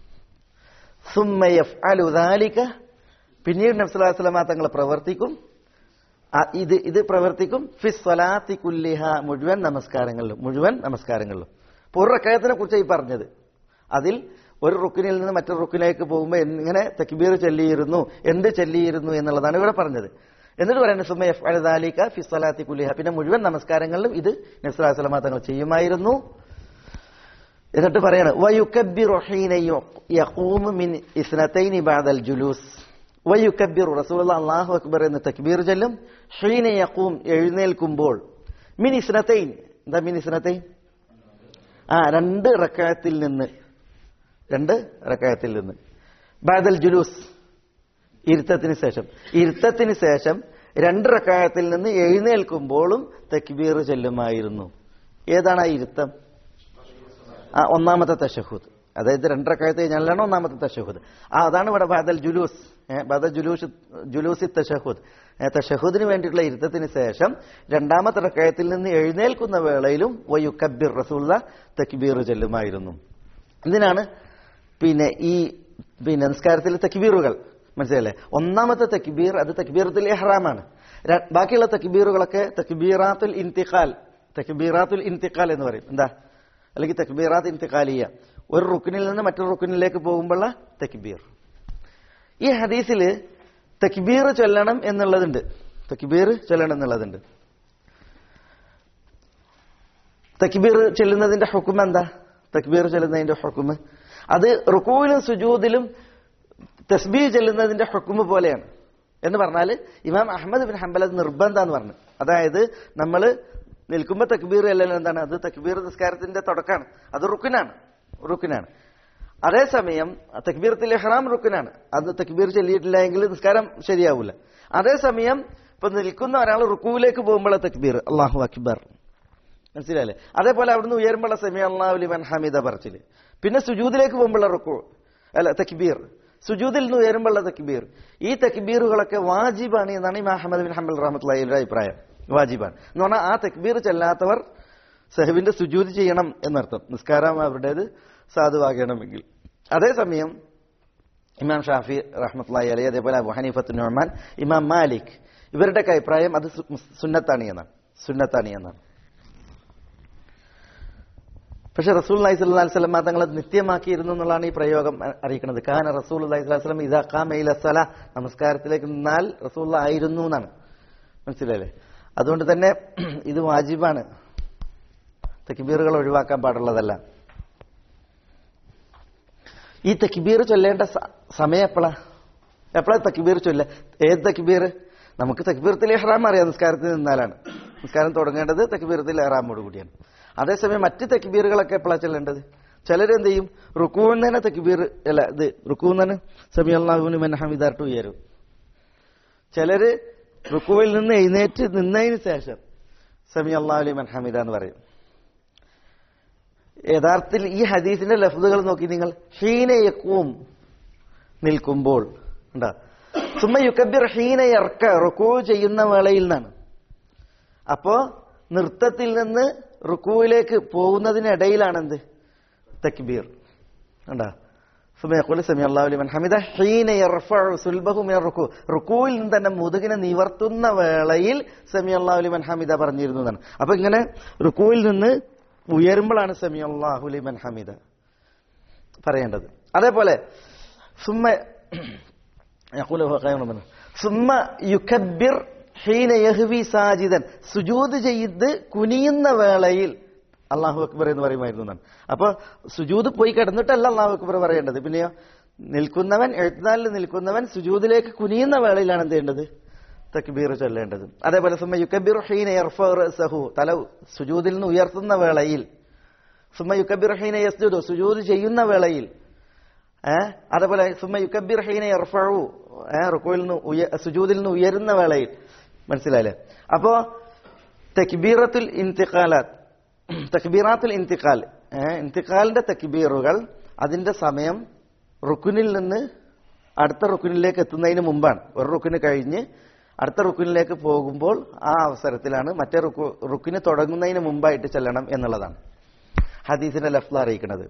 സുമ്മ യഫ്അലു ദാലിക പിന്നീട് നബ്സുല്ലാസ്ലമ തങ്ങൾ പ്രവർത്തിക്കും ആ, ഇത് ഇത് പ്രവർത്തിക്കും ഫിസ് സ്വലാത്തി കുല്ലിഹ മുഴുവൻ നമസ്കാരങ്ങളിലും മുഴുവൻ നമസ്കാരങ്ങളിലും പൂർവ്വക്കയത്തിനെ കുറിച്ച് ഈ പറഞ്ഞത് അതിൽ ഒരു റുക്കിനിൽ നിന്ന് മറ്റൊരു റുക്കിലേക്ക് പോകുമ്പോൾ എങ്ങനെ തക്ബീർ ചൊല്ലിയിരുന്നു എന്ത് ചൊല്ലിയിരുന്നു എന്നുള്ളതാണ് ഇവിടെ പറഞ്ഞത് എന്നിട്ട് പറയുന്നത് സുമ എഫ് അലദാലിക്ക ഫിസ് സ്വലാത്തി കുല്ലിഹ പിന്നെ മുഴുവൻ നമസ്കാരങ്ങളിലും ഇത് നബ്സുല്ലാസ്ലമ തങ്ങൾ ചെയ്യുമായിരുന്നു എന്നിട്ട് പറയാണ് വയുക്കബ്ബിറു ഹീന യഖൂമു മിൻ ഇസ്നതൈനി ബഅദൽ ജുലൂസ് വയുക്കബ്ബിറു റസൂലുള്ള അല്ലാഹു അക്ബർ എന്ന് തക്ബീർ ചൊല്ലും ഹീന യഖൂം എഴുന്നേൽക്കുമ്പോൾ മിൻ ഇസ്നതൈൻ എന്താ മിൻ ഇസ്നതൈൻ ആ രണ്ട് റക്കായത്തിൽ നിന്ന് രണ്ട് റക്കായത്തിൽ നിന്ന് ബഅദൽ ജുലൂസ് ഇരുത്തത്തിന് ശേഷം ഇരുത്തത്തിന് ശേഷം രണ്ട് റക്കായത്തിൽ നിന്ന് എഴുന്നേൽക്കുമ്പോഴും തക്ബീർ ചൊല്ലുമായിരുന്നു ഏതാണ് ആ ഇരുത്തം ആ ഒന്നാമത്തെ തഷഹൂദ് അതായത് രണ്ടരക്കാലത്ത് കഴിഞ്ഞാലാണ് ഒന്നാമത്തെ തഷഹൂദ് ആ അതാണ് ഇവിടെ ബാദൽ ജുലൂസ് ഏ, ബാദൽ ജുലൂസ് ജുലൂസി തഷഹൂദ് ഏ, തഷഹൂദിന് വേണ്ടിയിട്ടുള്ള ഇരുത്തത്തിന് ശേഷം രണ്ടാമത്തെ റക്കായത്തിൽ നിന്ന് എഴുന്നേൽക്കുന്ന വേളയിലും വയുക്കബിർ റസൂള്ള തക്ബീർ ചെല്ലുമായിരുന്നു ഇതിനാണ് പിന്നെ ഈ പിന്നെ നിസ്കാരത്തിലെ തക്ബീറുകൾ മനസ്സിലല്ലേ ഒന്നാമത്തെ തക്ബീർ അത് തക്ബീറത്തുൽ ഇഹ്റാമാണ് ര- ബാക്കിയുള്ള തക്ബീറുകളൊക്കെ തക്ബീറാത്തുൽ ഇന്തിഖാൽ തക്ബീറാത്തുൽ ഇന്തിഖാൽ എന്ന് പറയും എന്താ അല്ലെങ്കിൽ തക്ബീറാത്ത് ഇന്തിഖാലിയ ഒരു റുക്കിനിൽ നിന്ന് മറ്റൊരു റുക്കിനിലേക്ക് പോകുമ്പോഴുള്ള തക്ബീർ ഈ ഹദീസിൽ തക്ബീർ ചൊല്ലണം എന്നുള്ളതുണ്ട് തക്ബീർ ചൊല്ലണം എന്നുള്ളതുണ്ട് തക്ബീർ ചെല്ലുന്നതിന്റെ ഹുക്കും എന്താ തക്ബീർ ചെല്ലുന്നതിന്റെ ഹുക്കും അത് റുക്കൂവിലും സുജൂദിലും തസ്ബീ ചെല്ലുന്നതിന്റെ ഹുക്കും പോലെയാണ് എന്ന് പറഞ്ഞാൽ ഇമാം അഹമ്മദ് ബിൻ ഹംബൽ അത് നിർബന്ധം എന്ന് പറഞ്ഞു അതായത് നമ്മൾ നിൽക്കുമ്പോൾ തക്ബീർ അല്ലല്ലോ എന്താണ് അത് തക്ബീർ നിസ്കാരത്തിന്റെ തുടക്കമാണ് അത് റുക്കിനാണ് റുക്കിനാണ് അതേസമയം തക്ബീറത്തിൽ ഇഹ്റാം റുക്കിനാണ് അത് തക്ബീർ ചൊല്ലിയിട്ടില്ല എങ്കിൽ നിസ്കാരം ശരിയാവില്ല അതേസമയം ഇപ്പൊ നിൽക്കുന്ന ഒരാൾ റുക്കുവിലേക്ക് പോകുമ്പോൾ തക്ബീർ അള്ളാഹു അക്ബർ മനസ്സിലായില്ലേ അതേപോലെ അവിടുന്ന് ഉയരുമ്പോഴുള്ള സെമി അള്ളാഹുലി വൻ ഹമീദ പറച്ചില് പിന്നെ സുജൂദിലേക്ക് പോകുമ്പോഴുള്ള റുക്കു അല്ല തക്ബീർ സുജൂദിൽ നിന്ന് ഉയരുമ്പോഴുള്ള തക്ബീർ ഈ തക്ബീറുകളൊക്കെ വാജിബാണ് എന്നാണ് ഇമാം അഹമ്മദ് ബിൻ ഹംബൽ റഹ്മത്തുള്ളയുടെ അഭിപ്രായം വാജിബാണ് എന്ന് പറഞ്ഞാൽ ആ തക്ബീർ ചെല്ലാത്തവർ സഹബിന്റെ സുജൂദ് ചെയ്യണം എന്നർത്ഥം നിസ്കാരം അവരുടേത് സാധുവാകണമെങ്കിൽ അതേസമയം ഇമാം ഷാഫി റഹ്മത്തുള്ളി അലി അതേപോലെ അബു ഹനീഫത്ത് നോമാൻ ഇമാം മാലിക് ഇവരുടെയൊക്കെ അഭിപ്രായം അത് സു- സുന്നത്താണ് എന്നാണ് സുന്നത്താണ് എന്നാണ് പക്ഷെ റസൂൽ അലൈഹി സ്വല്ലി സ്വലം തങ്ങൾ അത് നിത്യമാക്കിയിരുന്നു എന്നുള്ളതാണ് ഈ പ്രയോഗം അ- അറിയിക്കുന്നത് കാന റസൂൽ അലൈഹി സ്വലം ഇതാ കാമയില സല നമസ്കാരത്തിലേക്ക് നിന്നാൽ റസൂൽ ആയിരുന്നു എന്നാണ് മനസ്സിലല്ലേ അതുകൊണ്ട് തന്നെ ഇത് വാജിബാണ് തക്ബീറുകൾ ഒഴിവാക്കാൻ പാടുള്ളതല്ല ഈ തക്ബീർ ചൊല്ലേണ്ട സ- സമയം എപ്പോഴാ എപ്പോഴാ തക്ബീർ ചൊല്ല ഏത് തക്ബീർ നമുക്ക് തക്ബീറത്തിൽ ഇഹ്റാം അറിയാം നിസ്കാരത്തിൽ നിന്നാലാണ് നിസ്കാരം തുടങ്ങേണ്ടത് തക്ബീറത്തിൽ ഇഹ്റാമോട് കൂടിയാണ് അതേസമയം മറ്റ് തക്ബീറുകളൊക്കെ എപ്പോഴാണ് ചെല്ലേണ്ടത് ചിലരെന്ത് ചെയ്യും റുക്കൂന്ന് തന്നെ തക്ബീർ അല്ല ഇത് റുക്കൂന്ന് തന്നെ സമി അള്ളാഹുവിന് മെനഹമിദാർട്ട് ഉയരും ചിലര് റുക്കുവിൽ നിന്ന് എഴുന്നേറ്റ് നിന്നതിന് ശേഷം സമി അള്ളാഹുലി മെൻഹമിദ എന്ന് പറയും യഥാർത്ഥത്തിൽ ഈ ഹദീസിന്റെ ലഫ്ദുകൾ നോക്കി നിങ്ങൾ ഹീന യക്കൂം നിൽക്കുമ്പോൾ ഉണ്ടാ സുമ്മ യുക്കബിർ ഹീന യർക്ക റുക്കൂ ചെയ്യുന്ന വേളയിൽ നിന്നാണ് അപ്പോ നൃത്തത്തിൽ നിന്ന് റുക്കുവിലേക്ക് പോകുന്നതിനിടയിലാണ് എന്ത് തക്ബീർ ഉണ്ടാ സുമയഖുൽ സമി അല്ലാഹു ലിമൻ ഹമിദ ഹീന യർഫഉ സുൽബഹു മിന റുക്കു റുക്കുവിൽ നിന്ന് തന്നെ മുതുകിനെ നിവർത്തുന്ന വേളയിൽ സമി അല്ലാഹു ലിമൻ ഹമിദ പറഞ്ഞിരുന്നു എന്നാണ് അപ്പൊ ഇങ്ങനെ റുക്കുവിൽ നിന്ന് ഉയരുമ്പോഴാണ് സമി അല്ലാഹു ലിമൻ ഹമിദ പറയേണ്ടത് അതേപോലെ സുമ്മ يقول هو قائم ربنا ثم يكبر حين يهوي സാജിദൻ സുജൂദ് ചെയ്ത് കുനിയുന്ന വേളയിൽ അള്ളാഹു അക്ബർ എന്ന് പറയുമായിരുന്നു എന്നാണ് അപ്പൊ സുജൂദ് പോയി കിടന്നിട്ടല്ല അള്ളാഹു അക്ബർ പറയേണ്ടത് പിന്നെയോ നിൽക്കുന്നവൻ എഴുത്തുനാലിൽ നിൽക്കുന്നവൻ സുജൂദിലേക്ക് കുനിയുന്ന വേളയിലാണ് എന്ത് ചെയ്യേണ്ടത് തക്ബീർ ചൊല്ലേണ്ടത് അതേപോലെ സുമ യുക്കബിർ ഹീന സഹു തല സുജൂദിൽ നിന്ന് ഉയർത്തുന്ന വേളയിൽ സുമ യുക്കബിർ ഹീന യസ്ജുദു സുജൂദ് ചെയ്യുന്ന വേളയിൽ ഏഹ് അതേപോലെ സുമ യുക്കബിർ ഹീന യർഫഉ ഏഹ് റുക്കുവിൽ നിന്ന് ഉയ- സുജൂദിൽ നിന്ന് ഉയരുന്ന വേളയിൽ മനസ്സിലായില്ലേ അപ്പോ തക്ബീറത്തുൽ ഇന്തിഖാലാത്ത് തക്ബീറാത്തുൽ ഇന്തിഖാൽ ഏഹ് ഇന്തിഖാലിന്റെ തക്ബീറുകൾ അതിന്റെ സമയം റുക്കുനിൽ നിന്ന് അടുത്ത റുക്കുനിലേക്ക് എത്തുന്നതിന് മുമ്പാണ് ഒരു റുക്കിന് കഴിഞ്ഞ് അടുത്ത റുക്കുനിലേക്ക് പോകുമ്പോൾ ആ അവസരത്തിലാണ് മറ്റേ റുക്കു റുക്കിന് തുടങ്ങുന്നതിന് മുമ്പായിട്ട് ചെല്ലണം എന്നുള്ളതാണ് ഹദീസിന്റെ ലഫ്ല അറിയിക്കുന്നത്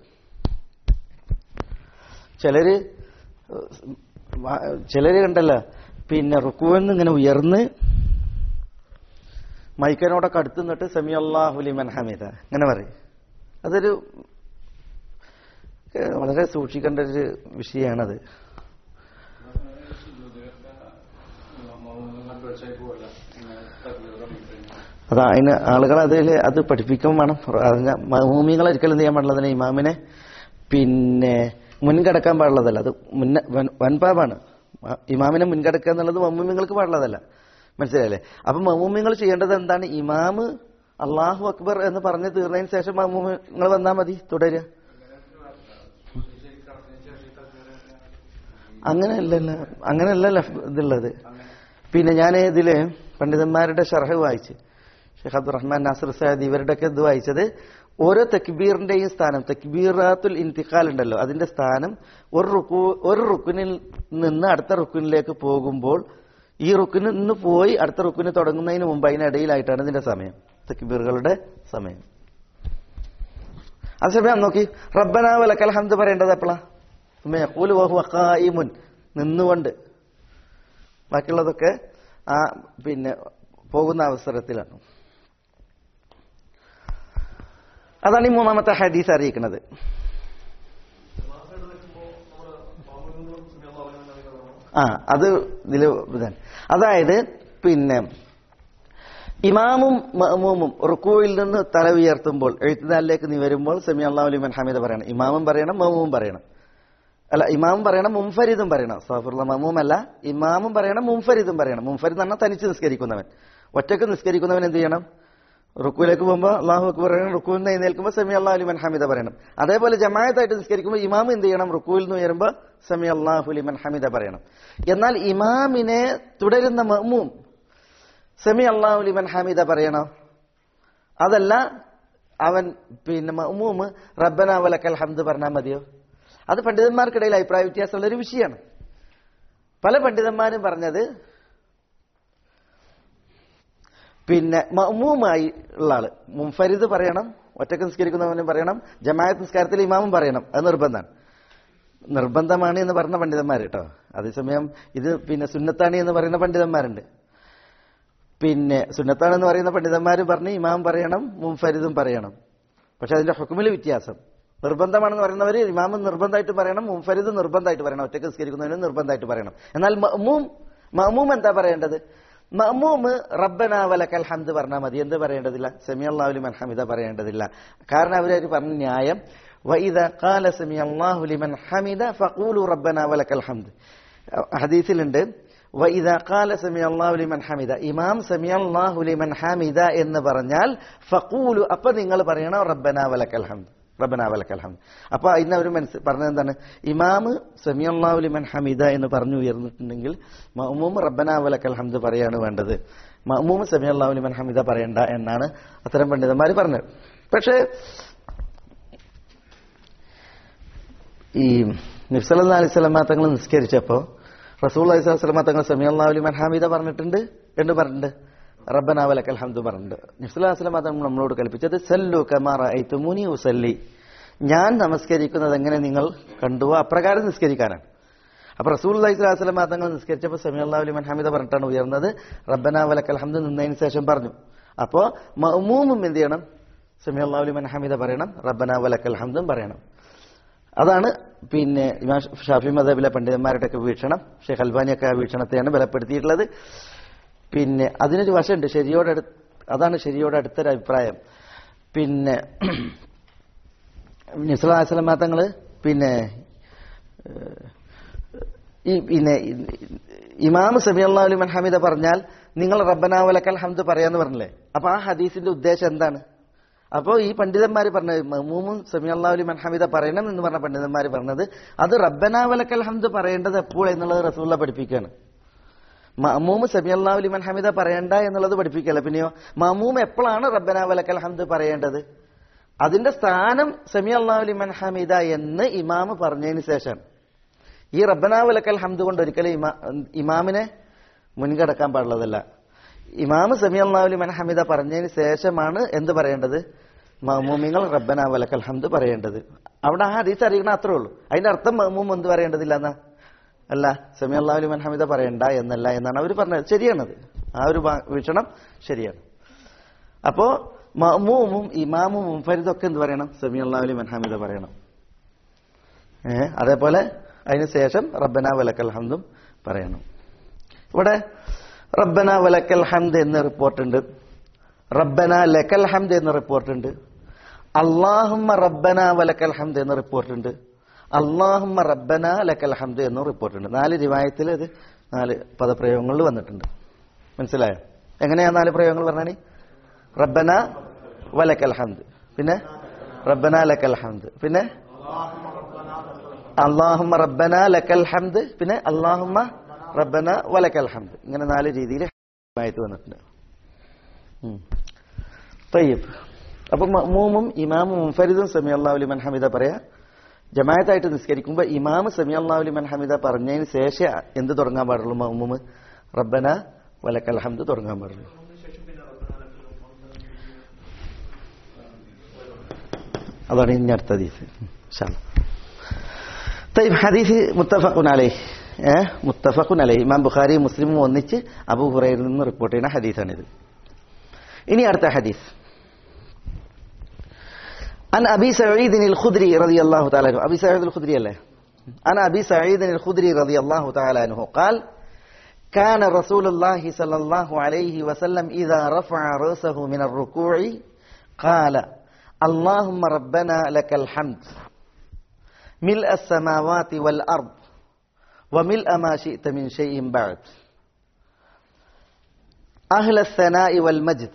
ചിലര് വ- ചിലര് കണ്ടല്ലോ പിന്നെ റുക്കുവെന്ന് ഇങ്ങനെ ഉയർന്ന് മൈക്കനോടൊക്കെ അടുത്ത് നിന്നിട്ട് സെമി അള്ളാഹുലിമൻ ഹമീദ ഇങ്ങനെ പറയും അതൊരു ഏഹ്, വളരെ സൂക്ഷിക്കേണ്ട ഒരു വിഷയമാണത് അതാ അതിന് ആളുകൾ അതിൽ അത് പഠിപ്പിക്കും വേണം അതിന് മഹൂമികൾ ഒരിക്കലും ചെയ്യാൻ പാടുള്ളതിന് ഇമാമിനെ പിന്നെ മുൻകടക്കാൻ പാടുള്ളതല്ല അത് മുന്ന വൻ- വൻപാപാണ് ഇമാമിനെ മുൻകടക്കുക എന്നുള്ളത് മമ്മൂമിങ്ങൾക്ക് പാടുള്ളതല്ല മനസ്സിലായില്ലേ അപ്പൊ മമ്മൂമിങ്ങൾ ചെയ്യേണ്ടത് എന്താണ് ഇമാമ് അള്ളാഹു അക്ബർ എന്ന് പറഞ്ഞു തീർന്നതിന് ശേഷം മമ്മൂമിങ്ങൾ വന്നാൽ മതി തുടരുക അങ്ങനെയല്ലല്ല അങ്ങനെയല്ല ഇതുള്ളത് പിന്നെ ഞാൻ ഇതില് പണ്ഡിതന്മാരുടെ ഷർഹ് വായിച്ച് ഷെയ്ഖ് അബ്ദുറഹ്മാൻ നാസിർ സാദ് ഇവരുടെയൊക്കെ ഇത് വായിച്ചത് ഓരോ തക്ബീറിന്റെയും സ്ഥാനം തക്ബീറാത്തുൽ ഇന്തിഖാൽ ഉണ്ടല്ലോ അതിന്റെ സ്ഥാനം ഒരു റുക്കു ഒരു റുക്കുനിൽ നിന്ന് അടുത്ത റുക്കുനിലേക്ക് പോകുമ്പോൾ ഈ റുക്കിന് നിന്ന് പോയി അടുത്ത റുക്കിന് തുടങ്ങുന്നതിന് മുമ്പ് അതിനിടയിലായിട്ടാണ് ഇതിന്റെ സമയം തക്ബീറുകളുടെ സമയം ആ സമയം നോക്കി റബ്ബന വലക്കൽ ഹംദ് പറയേണ്ടത് എപ്പോഴാ യഖൂലു വഹുവ ഖായിമുൻ നിന്നുകൊണ്ട് ബാക്കിയുള്ളതൊക്കെ ആ പിന്നെ പോകുന്ന അവസരത്തിലാണ് അതാണ് ഈ മൂന്നാമത്തെ ഹദീസ് അറിയിക്കുന്നത് ആ അത് ഇതില് ഇതാണ് അതായത് പിന്നെ ഇമാമും മഅമൂമും റുക്കുവിൽ നിന്ന് തല ഉയർത്തുമ്പോൾ എഴുത്തുനാലിലേക്ക് നീ വരുമ്പോൾ സെമി അള്ളാഹു അലിമൻ ഹമീദ പറയണം ഇമാമും പറയണം മഅമൂമും പറയണം അല്ല ഇമാമും പറയണം മുംഫരിദും പറയണം സഫറുള്ള മമൂം അല്ല ഇമാമും പറയണം മുംഫരിദും പറയണം മുംഫരിദ് എന്ന് പറഞ്ഞാൽ തനിച്ച് നിസ്കരിക്കുന്നവൻ ഒറ്റക്ക് നിസ്കരിക്കുന്നവൻ എന്ത് ചെയ്യണം റുക്കുവിലേക്ക് പോകുമ്പോൾ അള്ളാഹു അക്ബർ പറയണം റുക്കുവിൽ നിന്ന് എഴുന്നേൽക്കുമ്പോൾ സെമി അള്ളാഹു അലിമൻ ഹമീദ പറയണം അതേപോലെ ജമായത്തായിട്ട് നിസ്കരിക്കുമ്പോൾ ഇമാം എന്ത് ചെയ്യണം റുക്കുവിൽ നിന്ന് ഉയരുമ്പോൾ സെമി അള്ളാഹു അലിമൻ ഹമീദ പറയണം എന്നാൽ ഇമാമിനെ തുടരുന്ന മഅമൂം സെമി അള്ളാഹു ലിമൻ ഹമീദ പറയണോ അതല്ല അവൻ പിന്നെ മഅമൂമ് റബ്ബന വലക്കൽ ഹംദ് പറഞ്ഞാൽ മതിയോ അത് പണ്ഡിതന്മാർക്കിടയിൽ അഭിപ്രായ വ്യത്യാസമുള്ള ഒരു വിഷയമാണ് പല പണ്ഡിതന്മാരും പറഞ്ഞത് പിന്നെ മഅമൂമായി ഉള്ള ആള് മുൻഫരിദ് പറയണം ഒറ്റക്ക് നിസ്കരിക്കുന്നവനും പറയണം ജമാഅത്ത് നിസ്കാരത്തിൽ ഇമാമും പറയണം അത് നിർബന്ധമാണ് നിർബന്ധമാണ് എന്ന് പറഞ്ഞ പണ്ഡിതന്മാർ കേട്ടോ അതേസമയം ഇത് പിന്നെ സുന്നത്താണ് എന്ന് പറയുന്ന പണ്ഡിതന്മാരുണ്ട് പിന്നെ സുന്നത്താണെന്ന് പറയുന്ന പണ്ഡിതന്മാർ പറഞ്ഞ് ഇമാം പറയണം മുൻഫരിദും പറയണം പക്ഷെ അതിന്റെ ഹുക്കുമിൽ വ്യത്യാസം നിർബന്ധമാണെന്ന് പറയുന്നവർ ഇമാം നിർബന്ധമായിട്ട് പറയണം മുൻഫരിദ് നിർബന്ധമായിട്ട് പറയണം ഒറ്റക്ക് നിസ്കരിക്കുന്നതിനും നിർബന്ധമായിട്ട് പറയണം എന്നാൽ മഅമൂം മഅമൂം എന്താ പറയേണ്ടത് മഅമൂമ് റബ്ബന വലക്കൽ ഹംദ് പറഞ്ഞാൽ മതി എന്ത് പറയേണ്ടതില്ല സെമി അള്ളാഹുലി ഹമിദ പറയേണ്ടതില്ല കാരണം അവരൊരു പറഞ്ഞ ന്യായം വൈദ കാല സെമി അള്ളാഹുലിമൻ ഹമിദ ഫഖൂലു റബ്ബന വലക്കൽ ഹംദ് ഹദീസിലുണ്ട് വൈദ കാല സമി അള്ളാഹു ലിമൻ ഹമിദ ഇമാം സമി അള്ളാഹു ലിമൻ ഹമിദ എന്ന് പറഞ്ഞാൽ ഫഖൂലു അപ്പൊ നിങ്ങൾ പറയണം റബ്ബന വലക്കൽ ഹംദ് റബ്ബന വലക്കൽ ഹംദ് അപ്പൊ ഇന്ന് അവർ മനസ്സ് പറഞ്ഞത് എന്താണ് ഇമാമ് സമി അള്ളാഹു ലിമൻ ഹമിദ എന്ന് പറഞ്ഞു ഉയർന്നിട്ടുണ്ടെങ്കിൽ മഅമൂം റബ്ബന വലക്കൽ ഹംദ് പറയാണ് വേണ്ടത് മഅമൂം സമി അള്ളാഹു ലിമൻ ഹമിദ പറയണ്ട എന്നാണ് അത്തരം പണ്ഡിതന്മാർ പറഞ്ഞത് പക്ഷേ ഈ നിഫ്സല അലൈഹി സ്വലമ തങ്ങൾ നിസ്കരിച്ചപ്പോ റസൂൽ അലൈഹി സ്വലമ തങ്ങൾ സമി അള്ളാഹുലി ഹമീദ പറഞ്ഞിട്ടുണ്ട് എന്ന് പറഞ്ഞിട്ടുണ്ട് റബ്ബന വലക്കൽ ഹംദ് പറഞ്ഞിട്ടുണ്ട് നിഫ്സല സ്വലമ തങ്ങൾ നമ്മളോട് കൽപ്പിച്ചത് സല്ലു കമാറ ഐത്തുമുനി ഉസല്ലി ഞാൻ നമസ്കരിക്കുന്നത് എങ്ങനെ നിങ്ങൾ കണ്ടുവോ അപ്രകാരം നിസ്കരിക്കാനാണ് അപ്പൊ റസൂൽ അലൈഹി സ്വലാസ്ലമ തങ്ങൾ നിസ്കരിച്ചപ്പോൾ സമി അള്ളാഹുലി ഹമീദ പറഞ്ഞിട്ടാണ് ഉയർന്നത് റബ്ബന വലക്കൽ ഹംദ് നിന്നതിന് ശേഷം പറഞ്ഞു അപ്പോ മഅമൂമും എന്ത് ചെയ്യണം സമി അള്ളാഹുലി ഹമീദ പറയണം റബ്ബന വലക്കൽ ഹംദും പറയണം അതാണ് പിന്നെ ഇമാം ഷാഫി മദബിലെ പണ്ഡിതന്മാരുടെ ഒക്കെ വീക്ഷണം ഷെയ്ഖ് അൽബാനിയൊക്കെ ആ വീക്ഷണത്തെയാണ് ബലപ്പെടുത്തിയിട്ടുള്ളത് പിന്നെ അതിനൊരു വശമുണ്ട് ശരിയോടടു അതാണ് ശരിയോട് അടുത്തൊരു അഭിപ്രായം പിന്നെ നിസ്ലാസ്ലമ തങ്ങള് പിന്നെ ഏഹ്, ഈ പിന്നെ ഇമാം സമി അള്ളാഹുലി ഹമീദ പറഞ്ഞാൽ നിങ്ങൾ റബ്ബനാവലക്കൽ ഹംദ് പറയാന്ന് പറഞ്ഞില്ലേ അപ്പൊ ആ ഹദീസിന്റെ ഉദ്ദേശം എന്താണ് അപ്പോ ഈ പണ്ഡിതന്മാർ പറഞ്ഞത് മഹ്മൂമും സമി അള്ളാഹുലി ഹമീദ പറയണം എന്ന് പറഞ്ഞ പണ്ഡിതന്മാർ പറഞ്ഞത് അത് റബ്ബനാവലക്കൽ ഹംദ് പറയേണ്ടത് എപ്പോൾ എന്നുള്ളത് റസൂള്ള പഠിപ്പിക്കുകയാണ് മമൂമ് സമി അള്ളാഹു ലിമൻ ഹമിദ പറയണ്ട എന്നുള്ളത് പഠിപ്പിക്കല്ല പിന്നെയോ മമൂം എപ്പോഴാണ് റബ്ബന വലക്കൽ ഹംദ് പറയേണ്ടത് അതിന്റെ സ്ഥാനം സമി അള്ളാഹു ലിമൻ ഹമിദ എന്ന് ഇമാമ് പറഞ്ഞതിന് ശേഷമാണ് ഈ റബ്ബന വലക്കൽ ഹംദ് കൊണ്ട് ഒരിക്കലും ഇമാ ഇമാമിനെ മുൻകടക്കാൻ പാടുള്ളതല്ല ഇമാമ് സമി അള്ളാഹു ലിമൻ ഹമിദ പറഞ്ഞതിന് ശേഷമാണ് എന്ത് പറയേണ്ടത് മഹമൂമിങ്ങൾ റബ്ബന വലക്കൽ ഹംദ് പറയേണ്ടത് അവിടെ ആ ഹദീസ് അറിയണം അത്രേ ഉള്ളൂ അതിന്റെ അർത്ഥം മഹമൂം എന്ത് പറയേണ്ടതില്ല എന്നാ അല്ല സമി അള്ളാഹുലി ഹമിദ പറയണ്ട എന്നല്ല എന്നാണ് അവർ പറഞ്ഞത് ശരിയാണത് ആ ഒരു ഭാ- വീക്ഷണം ശരിയാണ് അപ്പോ മമൂമും ഇമാമും മുൻഫരിദൊക്കെ എന്ത് പറയണം സമി അള്ളാഹുലി ഹമിദ പറയണം ഏ അതേപോലെ അതിന് ശേഷം റബ്ബന വലക്കൽ ഹംദും പറയണം ഇവിടെ റബ്ബന വലക്കൽ ഹംദ് എന്ന റിപ്പോർട്ടുണ്ട് റബ്ബന ലക്കൽ ഹംദ് എന്ന റിപ്പോർട്ടുണ്ട് അള്ളാഹുമ്മ റബ്ബന വലക്കൽ ഹംദ് എന്ന റിപ്പോർട്ടുണ്ട് അള്ളാഹുമ്മ റബ്ബന ലക്കൽ ഹംദ് എന്നും റിപ്പോർട്ടുണ്ട് നാല് റിവായത്തിൽ ഇത് നാല് പദപ്രയോഗങ്ങളിൽ വന്നിട്ടുണ്ട് മനസ്സിലായോ എങ്ങനെയാ നാല് പ്രയോഗങ്ങൾ പറഞ്ഞാൽ റബ്ബന വലക്കൽ ഹംദ് പിന്നെ റബ്ബന ലക്കൽ ഹംദ് പിന്നെ അള്ളാഹുമ്മ റബ്ബന ലക്കൽ ഹംദ് പിന്നെ അള്ളാഹുമ്മ റബ്ബന വലക്കൽ ഹംദ് ഇങ്ങനെ നാല് രീതിയിൽ ആയിട്ട് വന്നിട്ടുണ്ട് ഉം. തയ്യബ് അപ്പൊ മഅ്മൂമും ഇമാമും മുൻഫരിദും സമി അള്ളാഹു ലിമൻ ഹമിദ പറയാ ജമായത്തായിട്ട് നിസ്കരിക്കുമ്പോൾ ഇമാമ് സമി അള്ളാഹു ലിമൻ ഹമിദ പറഞ്ഞതിന് ശേഷം എന്ത് തുടങ്ങാൻ പാടുള്ളൂ മഅ്മൂമ് റബ്ബന വലക്കൽ ഹംദ് തുടങ്ങാൻ പാടുള്ളൂ അതാണ് ഇനി അടുത്ത ഹദീസ് ഇൻഷാ അല്ലാ. طيب ഹദീസ് മുത്തഫഖുൻ അലൈഹി ഏ മുത്തഫഖുൻ അലൈഹി ഇമാം ബുഖാരി മുസ്ലിമും ഒന്നിച്ച് അബൂ ഹുറൈറിൽ നിന്ന് റിപ്പോർട്ട് ചെയ്യുന്ന ഹദീസാണിത് ഇനി അടുത്ത ഹദീസ് عن أبي سعيد الخدري رضي الله تعالى عنه أبي سعيد الخدري الله عن أبي سعيد الخدري رضي الله تعالى عنه قال كان رسول الله صلى الله عليه وسلم إذا رفع رأسه من الركوع قال اللهم ربنا لك الحمد ملء السماوات والأرض وملء ما شئت من شيء بعد أهل الثناء والمجد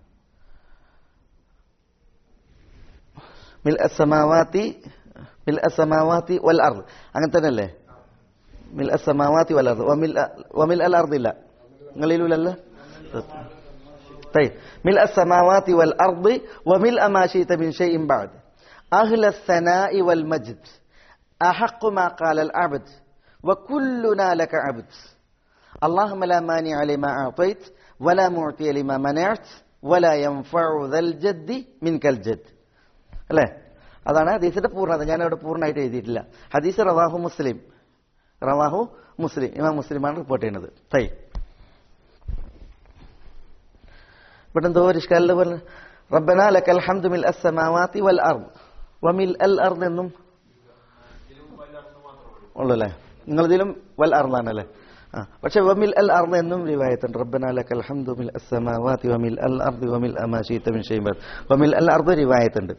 മിൽ അസമാവാത്തി മിൽ അസമാവാത്തി വൽ അർദ് അങ്ങനെ തന്നെയല്ലേ മിൽ അസമാവാത്തി വൽ അർദ് വമിൽ വമിൽ അൽ അർദില്ല നിങ്ങളിലൂലല്ല طيب ملء السماوات والأرض وملء ما شئت من شيء بعد أهل الثناء والمجد أحق ما قال العبد وكلنا لك عبد اللهم لا مانع لما أعطيت ولا معطي لما منعت ولا ينفع ذا الجد منك الجد അല്ലേ അതാണ് ഹദീസിന്റെ പൂർണ്ണത ഞാൻ അവിടെ പൂർണ്ണമായിട്ട് എഴുതിയിട്ടില്ല ഹദീസ് റവാഹു മുസ്ലിം റവാഹു മുസ്ലിം ഇമാം മുസ്ലിമാണ് റിപ്പോർട്ട് ചെയ്യുന്നത് തൈ ഇവിടെ എന്തോ ഒരു ഇഷ്കാലിൽ പറഞ്ഞു റബ്ബന ലക്കൽ ഹംദു മിൽ അസ്സമാവാതി വൽ അർദ് വമിൽ അൽ അർദ് എന്നും ഉള്ളൂ അല്ലേ നിങ്ങളിതിലും വൽ അർദാണല്ലേ ആ പക്ഷെ വമിൽ അൽ അർദ് എന്നും റിവായത്തുണ്ട് റബ്ബന ലക്കൽ ഹംദു മിൽ അസ്സമാവാതി വമിൽ അൽ അർദ് വമിൽ അമാ ശീത മിൻ ഷൈഇൻ ബഅദ് വമിൽ അൽ അർദ് റിവായത്തുണ്ട്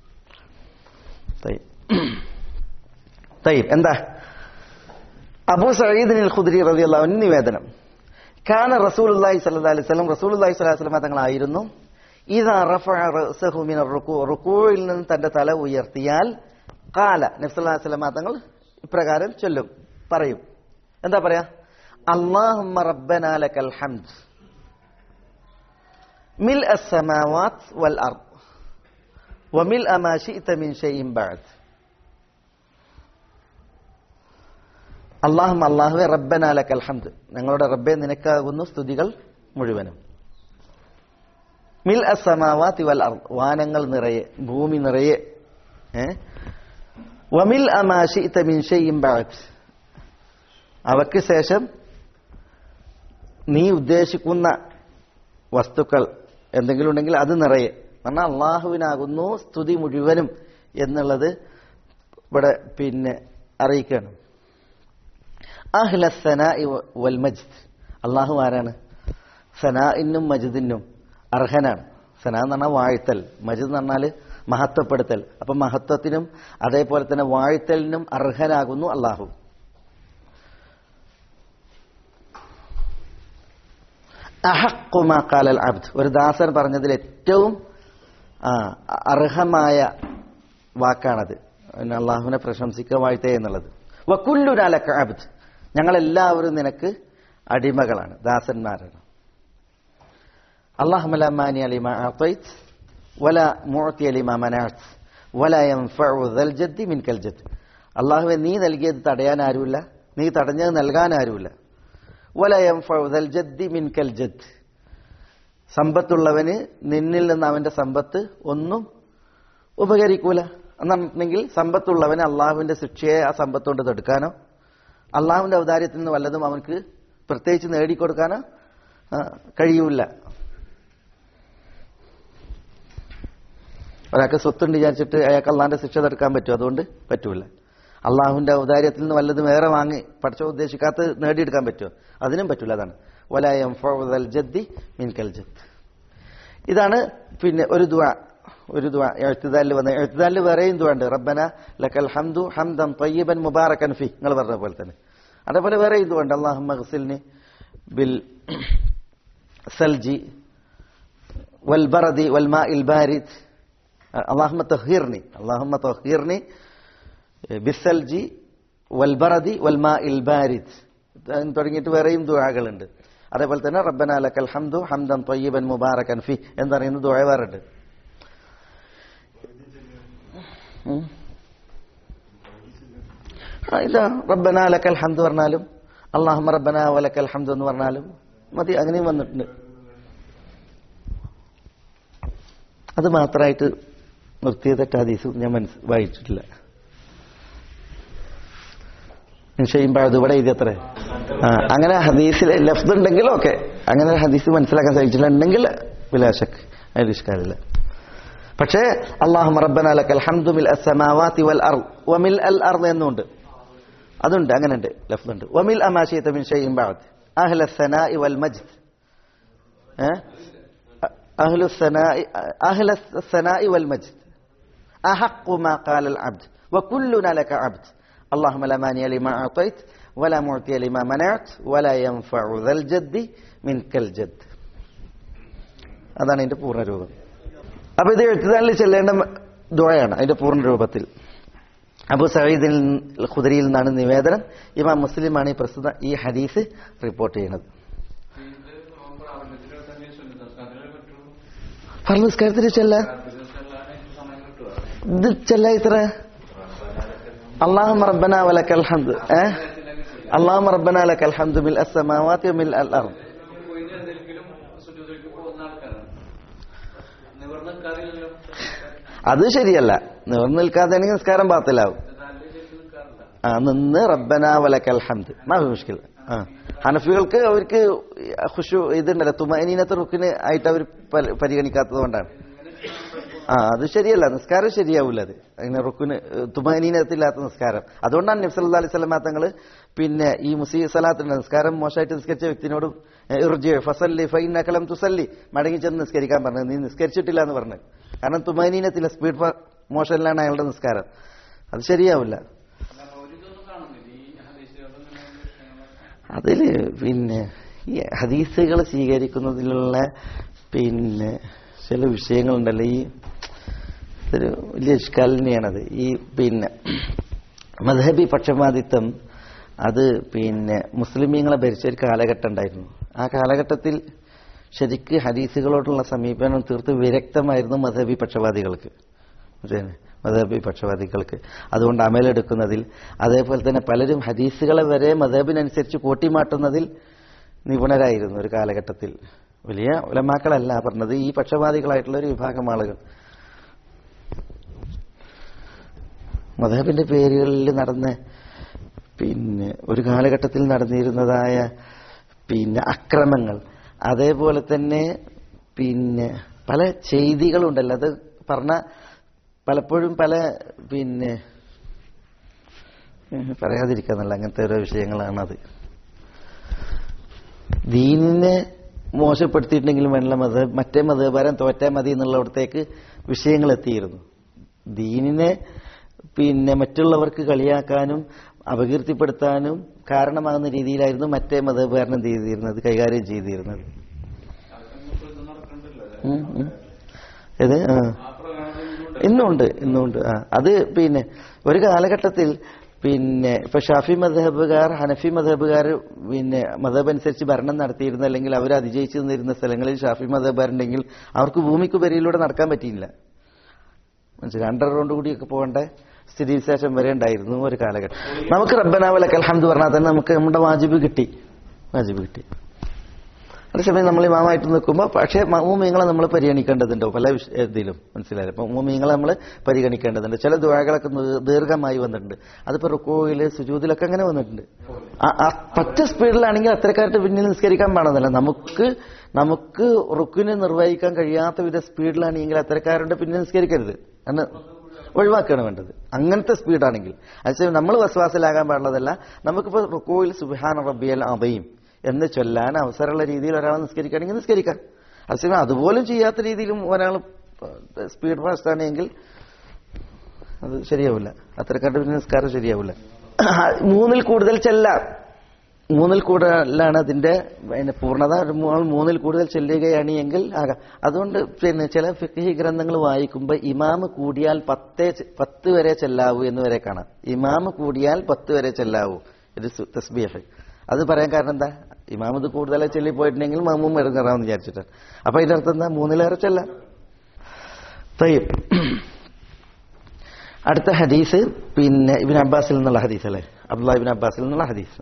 طيب طيب എന്താ അബൂ സഈദ് അൽ ഖുദ്രി റളിയല്ലാഹു അൻഹു നിവേദനം കാന റസൂലുള്ളാഹി സ്വല്ലല്ലാഹു അലൈഹി വസല്ലം റസൂലുള്ളാഹി സ്വല്ലല്ലാഹു അലൈഹി വസല്ലം തങ്ങളായിരുന്നു ഇദാ റഫഅ റഅസഹു മിന റുകൂ റുകൂയിൽ നിന്ന് തന്റെ തല ഉയർത്തിയാൽ ഖാല നബി സല്ലല്ലാഹു അലൈഹി വസല്ലം തങ്ങൾ ഇപ്രകാരം ചൊല്ലും പറയും എന്താ പറയാ അല്ലാഹുമ്മ റബ്ബനാ ലക്കൽ ഹംദ് മിൽ അസ്സമാവാത് വൽ അർദ് وملء ما شئت من شيء بعد അള്ളാഹും അള്ളാഹുവെ റബ്ബന ലക്കൽ ഹംദ് ഞങ്ങളുടെ റബ്ബെ നിനക്കാകുന്നു സ്തുതികൾ മുഴുവനും മിൽ അസമാവാതി വൽ അർദ് വാനങ്ങൾ നിറയെ ഭൂമി നിറയെ ഏ വമിൽ അമാശിത മിൻ ഷൈഇൻ ബഅദ് അവക്ക് ശേഷം നീ ഉദ്ദേശിക്കുന്ന വസ്തുക്കൾ എന്തെങ്കിലും ഉണ്ടെങ്കിൽ അത് നിറയെ കാരണം അള്ളാഹുവിനാകുന്നു സ്തുതി മുഴുവനും എന്നുള്ളത് ഇവിടെ പിന്നെ അറിയിക്കുകയാണ് അഹ്ല സനാഇ വൽ മജ്ദ് അള്ളാഹു ആരാണ് സനാഇനും മജിദിനും അർഹനാണ് സന എന്ന് പറഞ്ഞാൽ വാഴ്ത്തൽ മജിദ് എന്ന് പറഞ്ഞാൽ മഹത്വപ്പെടുത്തൽ അപ്പൊ മഹത്വത്തിനും അതേപോലെ തന്നെ വാഴ്ത്തലിനും അർഹനാകുന്നു അള്ളാഹു അഹക്കുമാക്കാലൽ അബ്ദ് ഒരു ദാസൻ പറഞ്ഞതിൽ ഏറ്റവും ആ, അർഹമായ വാക്കാണത് പിന്നെ അള്ളാഹുവിനെ പ്രശംസിക്കുക വാഴ്ത്തേ എന്നുള്ളത് വക്കുല്ലുനാലക്ക അബ്ദ് ഞങ്ങളെല്ലാവരും നിനക്ക് അടിമകളാണ് ദാസന്മാരാണ് اللهم لا مانع لما أعطيت ولا معطي لما منعت ولا ينفع ذا الجد منك الجد അള്ളാഹുവെ നീ നൽകിയത് തടയാൻ ആരുമില്ല നീ തടഞ്ഞത് നൽകാൻ ആരുമില്ല വല യൻഫഉ ദൽ ജദ്ദി മിൻകൽ ജദ് സമ്പത്തുള്ളവന് നിന്നിൽ നിന്ന് അവന്റെ സമ്പത്ത് ഒന്നും ഉപകരിക്കൂല എന്നുണ്ടെങ്കിൽ സമ്പത്തുള്ളവന് അള്ളാഹുവിന്റെ ശിക്ഷയെ ആ സമ്പത്ത് കൊണ്ട് തടുക്കാനോ അള്ളാഹുവിന്റെ ഔദാര്യത്തിൽ നിന്ന് വല്ലതും അവനക്ക് പ്രത്യേകിച്ച് നേടിക്കൊടുക്കാനോ ആ, കഴിയൂല ഒരാൾക്ക് സ്വത്തുണ്ട് വിചാരിച്ചിട്ട് അയാൾക്ക് അള്ളാഹിന്റെ ശിക്ഷ തടുക്കാൻ പറ്റുമോ അതുകൊണ്ട് പറ്റൂല അള്ളാഹുവിന്റെ ഔദാര്യത്തിൽ നിന്ന് വല്ലതും വേറെ വാങ്ങി പഠിച്ച ഉദ്ദേശിക്കാത്ത നേടിയെടുക്കാൻ പറ്റുമോ അതിനും പറ്റൂല അതാണ് വലായം ഫൗദൽ ജദ്ദി മിൻകൽ ജദ് ഇതാണ് പിന്നെ ഒരു ദുആ ഒരു ദുആ എഴുത്തുദാലിൽ വന്ന എഴുത്തുദാലിൽ വേറെയും ദുആ ഉണ്ട് റബ്ബന ലക്കൽ ഹംദു ഹംദൻ തയ്യിബൻ മുബാറക്കൻ ഫി നിങ്ങൾ പറഞ്ഞ പോലെ തന്നെ അതേപോലെ വേറെയും ദുആ ഉണ്ട് അല്ലാഹുമ്മ ഗ്സിൽനി ബിൽ സൽജി والبرد والماء البارد اللهم طهرني اللهم طهرني بالثلج والبرد والماء البارد എന്ന് തുടങ്ങിയിട്ട് വേറെയും ദുആകളുണ്ട് അതേപോലെ തന്നെ റബ്ബന ലക്കൽ ഹംദു ഹംദൻ ത്വയ്യിബൻ മുബാറകൻ ഫി എന്ന് പറയുന്ന ദുആ വേറുണ്ട് ഉം. ആ, ഇതാ റബ്ബന ലക്കൽ ഹംദ് പറഞ്ഞാലും അള്ളാഹുമ്മ റബ്ബന വലക്കൽ ഹംദ് എന്ന് പറഞ്ഞാലും മതി അങ്ങനെയും വന്നിട്ടുണ്ട് അത് മാത്രമായിട്ട് നിർത്തിയതൊക്കെ ഹദീസ് ഞാൻ മനസ്സ് വായിച്ചിട്ടില്ല ചെയ്യുമ്പോൾ അത് ഇവിടെ എഴുതിയത്രേ ആ അങ്ങനെ ഹദീസിൽ ലഫ്ത് ഉണ്ടെങ്കിൽ ഓക്കെ അങ്ങനെ ഹദീസ് മനസ്സിലാക്കാൻ സാധിച്ചില്ല ഉണ്ടെങ്കിൽ വിലാശക്ക് അതിൽ ഇഷ്കാരില്ല പക്ഷേ അള്ളാഹു റബ്ബന ലക്കൽ ഹംദു മിൽ അസ്സമാവാതി വൽ അർദ് വമിൽ അൽ അർദ് എന്നുണ്ട് അതുണ്ട് അങ്ങനെയുണ്ട് ലഫ്ത് ഉണ്ട് വമിൽ അമാശിയത മിൻ ഷൈഇൻ ബഅദ് അഹ്ല الثناء والمجد ഏഹ് أهل الثناء أهل الثناء والمجد أحق ما قال العبد وكلنا لك عبد اللهم لا مانع لما أعطيت ولا معطي لما منعت ولا ينفع ذا الجد منك الجد അതാണ് അതിന്റെ പൂർണ്ണ രൂപം അപ്പൊ ഇത് എഴുത്തുകാരിൽ ചെല്ലേണ്ട ദുഴയാണ് അതിന്റെ പൂർണ്ണ രൂപത്തിൽ അബു സയ്യിദ് ഖുദരിയിൽ നിന്നാണ് നിവേദനം ഇമാം മുസ്ലിമാണ് ഈ പ്രസ്തുത ഈ ഹദീസ് റിപ്പോർട്ട് ചെയ്യുന്നത് ഫർദ് നിസ്കാരത്തിന് ചെല്ല ഇത് ചെല്ല ഇത്ര അള്ളാഹു റബ്ബന വലക്കൽ ഹംദ് ഏ അള്ളാഹു റബ്ബന ലക്കൽ ഹംദ് മിൽ അസ്സമാവാതി മിൽ അൽ അർദ് അത് ശരിയല്ല നിവർന്ന് നിൽക്കാതെയാണെങ്കിൽ നിസ്കാരം പാത്തിലാവും ആ നിന്ന് റബ്ബന വലക്കൽ ഹംദ് മാഫി മുഷ്കിൽ ആ ഹനഫികൾക്ക് അവർക്ക് ഖുഷു ഇതുണ്ടല്ലോ തുമനീനത്ത് റുക്കിന് ആയിട്ട് അവർ പരിഗണിക്കാത്തത് കൊണ്ടാണ് ആ അത് ശരിയല്ല നിസ്കാരം ശരിയാവില്ല അത് അങ്ങനെ റുക്കിന് തുമനീനത്തില്ലാത്ത നിസ്കാരം അതുകൊണ്ടാണ് നബ്സല്ലാ അലൈഹി സ്വലമാ തങ്ങൾ പിന്നെ ഈ മുസീ സലാത്തിന്റെ നിസ്കാരം മോശമായിട്ട് നിസ്കരിച്ച വ്യക്തിനോട് ഇർജി ഫസല്ലി ഫൈനക്കലം തുസല്ലി മടങ്ങി ചെന്ന് നിസ്കരിക്കാൻ പറഞ്ഞത് നീ നിസ്കരിച്ചിട്ടില്ല എന്ന് പറഞ്ഞു കാരണം തുമനീനത്തില്ല സ്പീഡ് മോഷനിലാണ് അയാളുടെ നിസ്കാരം അത് ശരിയാവില്ല അതിൽ പിന്നെ ഈ ഹദീസുകൾ സ്വീകരിക്കുന്നതിലുള്ള പിന്നെ ചില വിഷയങ്ങളുണ്ടല്ലോ ഈ ഇതൊരു വലിയ ഇഷ്കാലിനെയാണത് ഈ പിന്നെ മധബി പക്ഷപാതിത്വം അത് പിന്നെ മുസ്ലിമീങ്ങളെ ഭരിച്ച ഒരു കാലഘട്ടം ഉണ്ടായിരുന്നു ആ കാലഘട്ടത്തിൽ ശരിക്ക് ഹദീസുകളോടുള്ള സമീപനം തീർത്ത് വിരക്തമായിരുന്നു മധബി പക്ഷപാതികൾക്ക് മനസ്സിലായില്ലേ? മധബി പക്ഷപാതികൾക്ക് അതുകൊണ്ട് അമലെടുക്കുന്നതിൽ അതേപോലെ തന്നെ പലരും ഹദീസുകളെ വരെ മധബിനനുസരിച്ച് കൂട്ടിമാട്ടുന്നതിൽ നിപുണരായിരുന്നു ഒരു കാലഘട്ടത്തിൽ വലിയ ഉലമാക്കളല്ല പറഞ്ഞത് ഈ പക്ഷപാതികളായിട്ടുള്ള ഒരു വിഭാഗം ആളുകൾ മധബിന്റെ പേരുകളിൽ നടന്ന പിന്നെ ഒരു കാലഘട്ടത്തിൽ നടന്നിരുന്നതായ പിന്നെ അക്രമങ്ങൾ അതേപോലെ തന്നെ പിന്നെ പല ചെയ്തികളുണ്ടല്ലോ അത് പറഞ്ഞ പലപ്പോഴും പല പിന്നെ പറയാതിരിക്കാന്നല്ല അങ്ങനത്തെ ഓരോ വിഷയങ്ങളാണത് ദീനിനെ മോശപ്പെടുത്തിയിട്ടുണ്ടെങ്കിലും വേണ്ട മത മറ്റേ മതപരം തോറ്റാൽ മതി എന്നുള്ളിടത്തേക്ക് വിഷയങ്ങൾ എത്തിയിരുന്നു ദീനിനെ പിന്നെ മറ്റുള്ളവർക്ക് കളിയാക്കാനും അപകീർത്തിപ്പെടുത്താനും കാരണമാകുന്ന രീതിയിലായിരുന്നു മറ്റേ മതപരം എന്ത് ചെയ്തിരുന്നത് കൈകാര്യം ചെയ്തിരുന്നത് ഉം, ഉം. ഏത് ആ ഇന്നുണ്ട് ഇന്നുണ്ട് ആ അത് പിന്നെ ഒരു കാലഘട്ടത്തിൽ പിന്നെ ഇപ്പൊ ഷാഫി മധബുകാർ ഹനഫി മധബുകാർ പിന്നെ മതബ് അനുസരിച്ച് ഭരണം നടത്തിയിരുന്ന അല്ലെങ്കിൽ അവർ അതിജയിച്ചു നിന്നിരുന്ന സ്ഥലങ്ങളിൽ ഷാഫി മധബുകാരുണ്ടെങ്കിൽ അവർക്ക് ഭൂമിക്ക് നടക്കാൻ പറ്റിയില്ല മനസ്സിലായി അണ്ടർഗ്രൗണ്ട് കൂടിയൊക്കെ പോകേണ്ട സ്ഥിതിവിശേഷം വരെ ഉണ്ടായിരുന്നു ഒരു കാലഘട്ടം നമുക്ക് റബ്ബനാവലക്ക് അൽഹംദ് പറഞ്ഞാൽ തന്നെ നമുക്ക് നമ്മുടെ വാജിബ് കിട്ടി വാജിബ് കിട്ടി അതേസമയം നമ്മൾ ഇമാമായിട്ട് നിൽക്കുമ്പോൾ പക്ഷേ മൂമീങ്ങളെ നമ്മൾ പരിഗണിക്കേണ്ടതുണ്ടോ പല വിഷ- ഇതിലും മനസ്സിലായില്ല അപ്പം മൂമീങ്ങളെ നമ്മൾ പരിഗണിക്കേണ്ടതുണ്ട് ചില ദുഴകളൊക്കെ ദീർഘമായി വന്നിട്ടുണ്ട് അതിപ്പോൾ റുക്കോയിൽ സുജൂതിലൊക്കെ അങ്ങനെ വന്നിട്ടുണ്ട് ആ- ആ പറ്റ സ്പീഡിലാണെങ്കിൽ അത്തരക്കാരുടെ പിന്നിൽ നിസ്കരിക്കാൻ പാടുന്നില്ല നമുക്ക് നമുക്ക് റുക്കിനെ നിർവഹിക്കാൻ കഴിയാത്ത വിധ സ്പീഡിലാണെങ്കിൽ അത്തരക്കാരുടെ പിന്നിൽ നിസ്കരിക്കരുത് എന്ന് ഒഴിവാക്കുകയാണ് വേണ്ടത് അങ്ങനത്തെ സ്പീഡാണെങ്കിൽ അതേസമയം നമ്മൾ വസ്വാസിലാകാൻ പാടുള്ളതല്ല നമുക്കിപ്പോൾ റുക്കോയിൽ സുബാൻ റബ്ബിയൽ അബയും എന്ന് ചൊല്ലാൻ അവസരമുള്ള രീതിയിൽ ഒരാൾ നിസ്കരിക്കുകയാണെങ്കിൽ നിസ്കരിക്കാം അതേസമയം അതുപോലും ചെയ്യാത്ത രീതിയിലും ഒരാൾ സ്പീഡ് ഫാസ്റ്റ് ആണെങ്കിൽ അത് ശരിയാവില്ല അത്തരക്കാരുടെ പിന്നെ നിസ്കാരം ശരിയാവില്ല മൂന്നിൽ കൂടുതൽ ചെല്ലാം മൂന്നിൽ കൂടുതലാണ് അതിന്റെ പിന്നെ പൂർണ്ണത നമ്മൾ മൂന്നിൽ കൂടുതൽ ചെല്ലുകയാണ് എങ്കിൽ ആകാം അതുകൊണ്ട് പിന്നെ ചില ഫിഖ്ഹി ഗ്രന്ഥങ്ങൾ വായിക്കുമ്പോൾ ഇമാമ് കൂടിയാൽ പത്തേ ചെ- പത്ത് വരെ ചെല്ലാവൂ എന്ന് വരെ കാണാം ഇമാമ് കൂടിയാൽ പത്ത് വരെ ചെല്ലാവൂ ഒരു സു- തസ്ബീഹ് അത് പറയാൻ കാരണം എന്താ ഇമാം ഇത് കൂടുതലായി ചെല്ലി പോയിട്ടുണ്ടെങ്കിൽ മാമും ഇറങ്ങാറാന്ന് വിചാരിച്ചിട്ടാണ് അപ്പൊ അതിന്റെ അർത്ഥം എന്താ മൂന്നിലേറെ ചെല്ലാം തയ്യം അടുത്ത ഹദീസ് പിന്നെ ഇബിൻ അബ്ബാസിൽ നിന്നുള്ള ഹദീസ് അല്ലേ അബ്ദുല്ലാ ഇബിൻ അബ്ബാസിൽ നിന്നുള്ള ഹദീസ്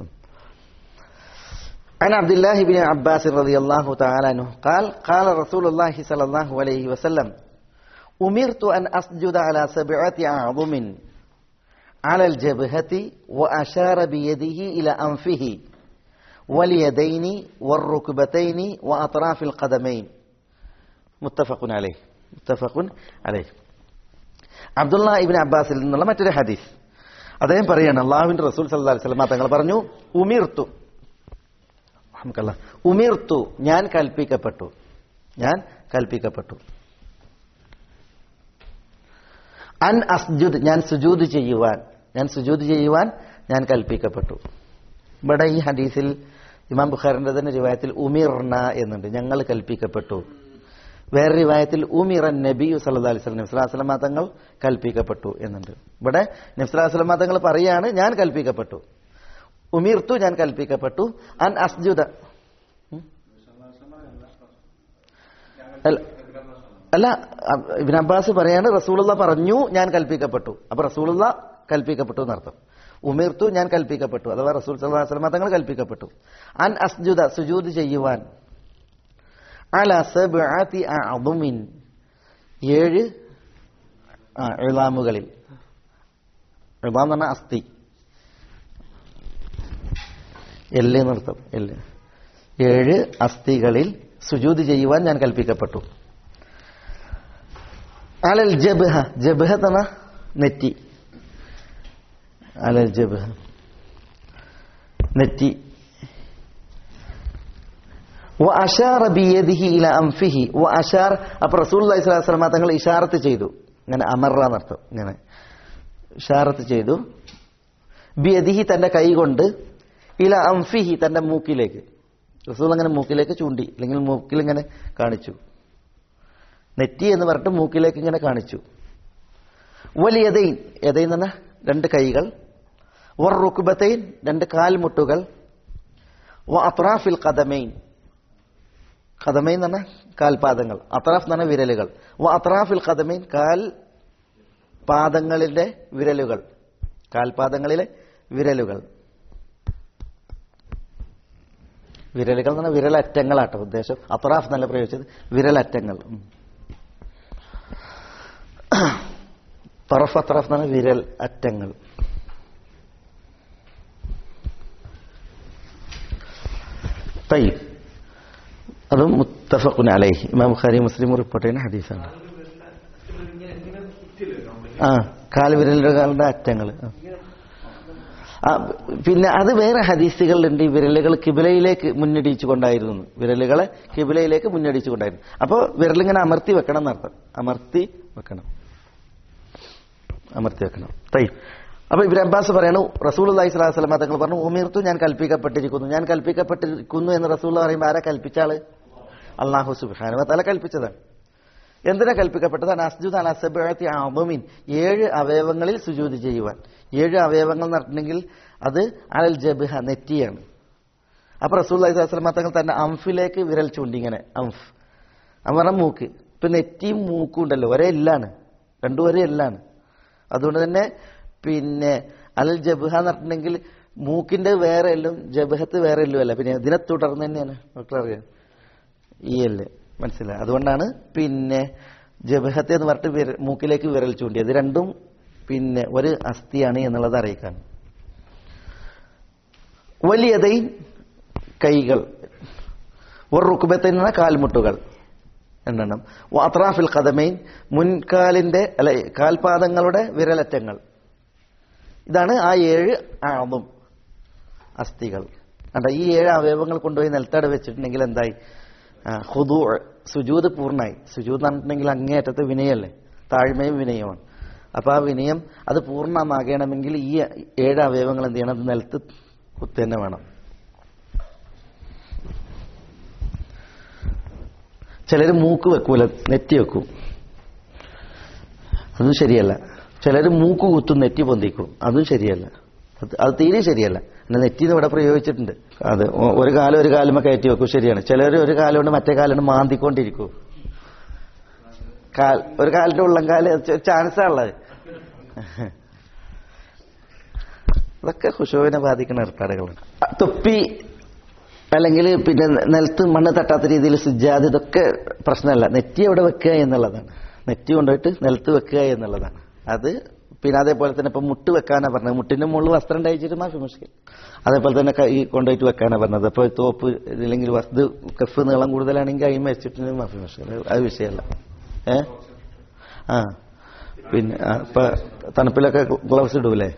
عن عبد الله بن عباس رضي الله تعالى عنه قال قال رسول الله صلى الله عليه وسلم أمرت أن أسجد على سبعة أعظم على الجبهة وأشار بيده إلى أنفه واليدين والركبتين وأطراف القدمين متفق عليه متفق عليه അബ്ദുള്ള ഇബിൻ അബ്ബാസിൽ നിന്നുള്ള മറ്റൊരു ഹദീസ് അദ്ദേഹം പറയാണ് അള്ളാഹുവിന്റെ റസൂൽ സല്ലാ വസ്ലമ തങ്ങൾ പറഞ്ഞു ഉമിർത്തു നമുക്കല്ല ഉമിർത്തു ഞാൻ കൽപ്പിക്കപ്പെട്ടു ഞാൻ കൽപ്പിക്കപ്പെട്ടു അൻ അസ്ജുദ് ഞാൻ സുജൂദ് ചെയ്യുവാൻ ഞാൻ സുജൂദ് ചെയ്യുവാൻ ഞാൻ കൽപ്പിക്കപ്പെട്ടു ഇവിടെ ഈ ഹദീസിൽ ഇമാം ബുഖാറിന്റെ തന്നെ റിവായത്തിൽ ഉമിർന എന്നുണ്ട് ഞങ്ങൾ കൽപ്പിക്കപ്പെട്ടു വേറെ റിവായത്തിൽ ഉമിറൻ നബി സല്ലല്ലാഹു അലൈഹി വസല്ലം നബ്സലാ വസ്ലമ തങ്ങൾ കൽപ്പിക്കപ്പെട്ടു എന്നുണ്ട് ഇവിടെ നബ്സലാ വസ്ലമ തങ്ങൾ പറയാണ് ഞാൻ കൽപ്പിക്കപ്പെട്ടു ഉമിർത്തു ഞാൻ കൽപ്പിക്കപ്പെട്ടു അൻ അസ്ജുദ ഉം? അല്ല- അല്ല അബ് ഇബ്ൻ അബ്ബാസ് പറയാണ് റസൂലുള്ള പറഞ്ഞു ഞാൻ കൽപ്പിക്കപ്പെട്ടു അപ്പൊ റസൂലുള്ള കൽപ്പിക്കപ്പെട്ടു എന്നർത്ഥം ഉമിർത്തു ഞാൻ കൽപ്പിക്കപ്പെട്ടു അഥവാ റസൂൽ സല്ലല്ലാഹു അലൈഹി വസല്ലം തങ്ങൾ കൽപ്പിക്കപ്പെട്ടു അൻ അസ്ജുദ സുജൂദ് ചെയ്യുവാൻ അല സബ്അതി അഅദുമിൻ ഏഴ് ആ ഇളാമുകളിൽ ഇളാം എന്ന് പറഞ്ഞാൽ അസ്ഥി എല്ല് എന്നർത്ഥം എല്ല് ഏഴ് അസ്ഥികളിൽ സുജൂദ് ചെയ്യുവാൻ ഞാൻ കൽപ്പിക്കപ്പെട്ടു അലൽ ജബ്ഹ ജബ്ഹ തന്ന നെറ്റി അലൽ ജബ്ഹ നെറ്റി വഅശാറ ബിയദിഹി ഇല അംഫിഹി വഅശാർ അപ്പോൾ റസൂലുള്ളാഹി സ്വല്ലല്ലാഹു അലൈഹി വസല്ലം തങ്ങൾ ഇഷാറത്ത് ചെയ്തു ഇങ്ങനെ അമറ എന്നർത്ഥം ഇങ്ങനെ ഇഷാറത്ത് ചെയ്തു ബിയദിഹി തന്റെ കൈ കൊണ്ട് ഇല അംഫിഹി തന്റെ മൂക്കിലേക്ക് റസൂൽ അങ്ങനെ മൂക്കിലേക്ക് ചൂണ്ടി അല്ലെങ്കിൽ മൂക്കിൽ ഇങ്ങനെ കാണിച്ചു നെറ്റി എന്ന് പറഞ്ഞിട്ട് മൂക്കിലേക്ക് ഇങ്ങനെ കാണിച്ചു വലിയതൈൻ യതൈൻ എന്ന് പറഞ്ഞാൽ രണ്ട് കൈകൾ വർ റുക്കുബത്തൈൻ രണ്ട് കാൽമുട്ടുകൾ വ അത്രാഫിൽ കദമൈൻ കദമൈൻ എന്ന് പറഞ്ഞാൽ കാൽപാദങ്ങൾ അത്രാഫ് എന്ന് പറഞ്ഞാൽ വിരലുകൾ വ അത്രാഫിൽ കദമൈൻ കാൽ പാദങ്ങളിലെ വിരലുകൾ കാൽപാദങ്ങളിലെ വിരലുകൾ വിരലുകൾ എന്ന് പറഞ്ഞാൽ വിരലറ്റങ്ങളാട്ടോ ഉദ്ദേശം അത്രാഫ് എന്നല്ല പ്രയോഗിച്ചത് വിരലറ്റങ്ങൾ ഉം. തറഫ് അത്രാഫ് എന്ന് പറഞ്ഞാൽ വിരൽ അറ്റങ്ങൾ തയ്യ് അതും മുത്തഫഖുൻ അലൈഹി ഇമാം ബുഖാരി മുസ്ലിം റിപ്പോർട്ട് ചെയ്യുന്ന ഹദീസാണ് ആ കാൽവിരലുകളുടെ അറ്റങ്ങൾ ആ. ആ, പിന്നെ അത് വേറെ ഹദീസുകളിലുണ്ട് ഈ വിരലുകൾ കിബിലയിലേക്ക് മുന്നടിച്ചു കൊണ്ടായിരുന്നു വിരലുകളെ കിബിലയിലേക്ക് മുന്നടിച്ചു കൊണ്ടായിരുന്നു അപ്പോൾ വിരലിങ്ങനെ അമർത്തി വെക്കണം എന്നർത്ഥം അമർത്തി വെക്കണം അമർത്തി വെക്കണം തൈ അപ്പൊ ഇബ്രാഹിം അബ്ബാസ് പറയണു റസൂൽ അള്ളഹി സ്വലാഹു വസ്ലമ തങ്ങൾ പറഞ്ഞു ഉമീർത്തു ഞാൻ കൽപ്പിക്കപ്പെട്ടിരിക്കുന്നു ഞാൻ കൽപ്പിക്കപ്പെട്ടിരിക്കുന്നു എന്ന് റസൂൽ പറയുമ്പോൾ ആരാ കൽപ്പിച്ചാള് അള്ളാഹു സുബാനു തല കൽപ്പിച്ചതാണ് എന്തിനാ കൽപ്പിക്കപ്പെട്ടതാണ് അസ്ജുദ് അല സബഅത്തി അഅ്ദമിൻ ഏഴ് അവയവങ്ങളിൽ സുജൂദ് ചെയ്യുവാൻ ഏഴ് അവയവങ്ങൾ നടത്തണമെങ്കിൽ അത് അലൽ ജബ്ഹ നെറ്റിയാണ് അപ്പൊ റസൂൽ അലൈഹി സ്വലമ തങ്ങൾ തന്നെ അംഫിലേക്ക് വിരൽ ചൂണ്ടി ഇങ്ങനെ അംഫ് അവറ മൂക്ക് ഇപ്പൊ നെറ്റിയും മൂക്കും ഉണ്ടല്ലോ ഒരേ എല്ലാണ് രണ്ടും ഒരേ എല്ലാണ് അതുകൊണ്ട് തന്നെ പിന്നെ അലൽ ജബ്ഹ നടത്തണമെങ്കിൽ മൂക്കിന്റെ വേറെ എല്ലും ജബഹത്ത് വേറെ എല്ലും അല്ല പിന്നെ ഇതിനെ തുടർന്ന് തന്നെയാണ് ഡോക്ടർ അറിയാം ഈ എല്ല് മനസ്സിലായി അതുകൊണ്ടാണ് പിന്നെ ജബഹത്ത് എന്ന് പറഞ്ഞിട്ട് വിര- മൂക്കിലേക്ക് വിരൽ ചൂണ്ടിയത് ഇത് രണ്ടും പിന്നെ ഒരു അസ്ഥിയാണ് എന്നുള്ളത് അറിയിക്കാൻ വലിയതൈ കൈകൾ ഒരു റുക്കുബത്തിൽ നിന്ന് കാൽമുട്ടുകൾ എണ്ണം അത്രാഫിൽ കഥമൈൻ മുൻകാലിന്റെ അല്ല കാൽപാദങ്ങളുടെ വിരലറ്റങ്ങൾ ഇതാണ് ആ ഏഴ് ആമും അസ്ഥികൾ കണ്ട ഈ ഏഴ് അവയവങ്ങൾ കൊണ്ടുപോയി നിലത്തട വെച്ചിട്ടുണ്ടെങ്കിൽ എന്തായി ഹുദു സുജൂത് പൂർണ്ണമായി സുജൂത് പറഞ്ഞിട്ടുണ്ടെങ്കിൽ അങ്ങേയറ്റത്തെ വിനയല്ലേ താഴ്മയും വിനയമാണ് അപ്പൊ ആ വിനയം അത് പൂർണ്ണമാകണമെങ്കിൽ ഈ ഏഴ് അവയവങ്ങൾ എന്ത് ചെയ്യണം അത് നിലത്ത് കുത്തി തന്നെ വേണം ചിലർ മൂക്ക് വെക്കൂല നെറ്റി വെക്കും അതും ശരിയല്ല ചിലർ മൂക്ക് കുത്തും നെറ്റി പൊന്തിക്കും അതും ശരിയല്ല അത് അത് തീരെ ശരിയല്ല എന്നെ നെറ്റിന്ന് ഇവിടെ പ്രയോഗിച്ചിട്ടുണ്ട് അത് ഒ- ഒരു കാലം ഒരു കാലുമ കയറ്റി വെക്കും ശരിയാണ് ചിലർ ഒരു കാലം കൊണ്ട് മറ്റേ കാലം കൊണ്ട് മാന്തിക്കൊണ്ടിരിക്കും കാൽ ഒരു കാലിന്റെ ഉള്ളംകാല് ചാൻസാ ഉള്ളത് അതൊക്കെ ഹുഷോവിനെ ബാധിക്കുന്ന ഏർപ്പാടുകളാണ് അ, തൊപ്പി അല്ലെങ്കിൽ പിന്നെ നിലത്ത് മണ്ണ് തട്ടാത്ത രീതിയിൽ സുജാത് ഇതൊക്കെ പ്രശ്നമല്ല നെറ്റി അവിടെ വെക്കുക എന്നുള്ളതാണ് നെറ്റി കൊണ്ടുപോയിട്ട് നിലത്ത് വെക്കുക എന്നുള്ളതാണ് അത് പിന്നെ അതേപോലെ തന്നെ ഇപ്പൊ മുട്ട് വെക്കാനാ പറഞ്ഞത് മുട്ടിന്റെ മുകളിൽ വസ്ത്രം ഉണ്ടായിച്ചിട്ട് മാഫി മുഷ്കിൽ അതേപോലെ തന്നെ കൈ കൊണ്ടുപോയിട്ട് വെക്കാനാ പറഞ്ഞത് അപ്പൊ തോപ്പ് ഇല്ലെങ്കിൽ വസ്തു കഫ് നീളം കൂടുതലാണെങ്കിൽ അയിമ വെച്ചിട്ട് മാഫി മുഷ്കിൽ അത് വിഷയമല്ല ഏ ആ പിന്നെ ആ, ഇപ്പൊ തണുപ്പിലൊക്കെ ഗ്ലൗസ് ഇടൂലേ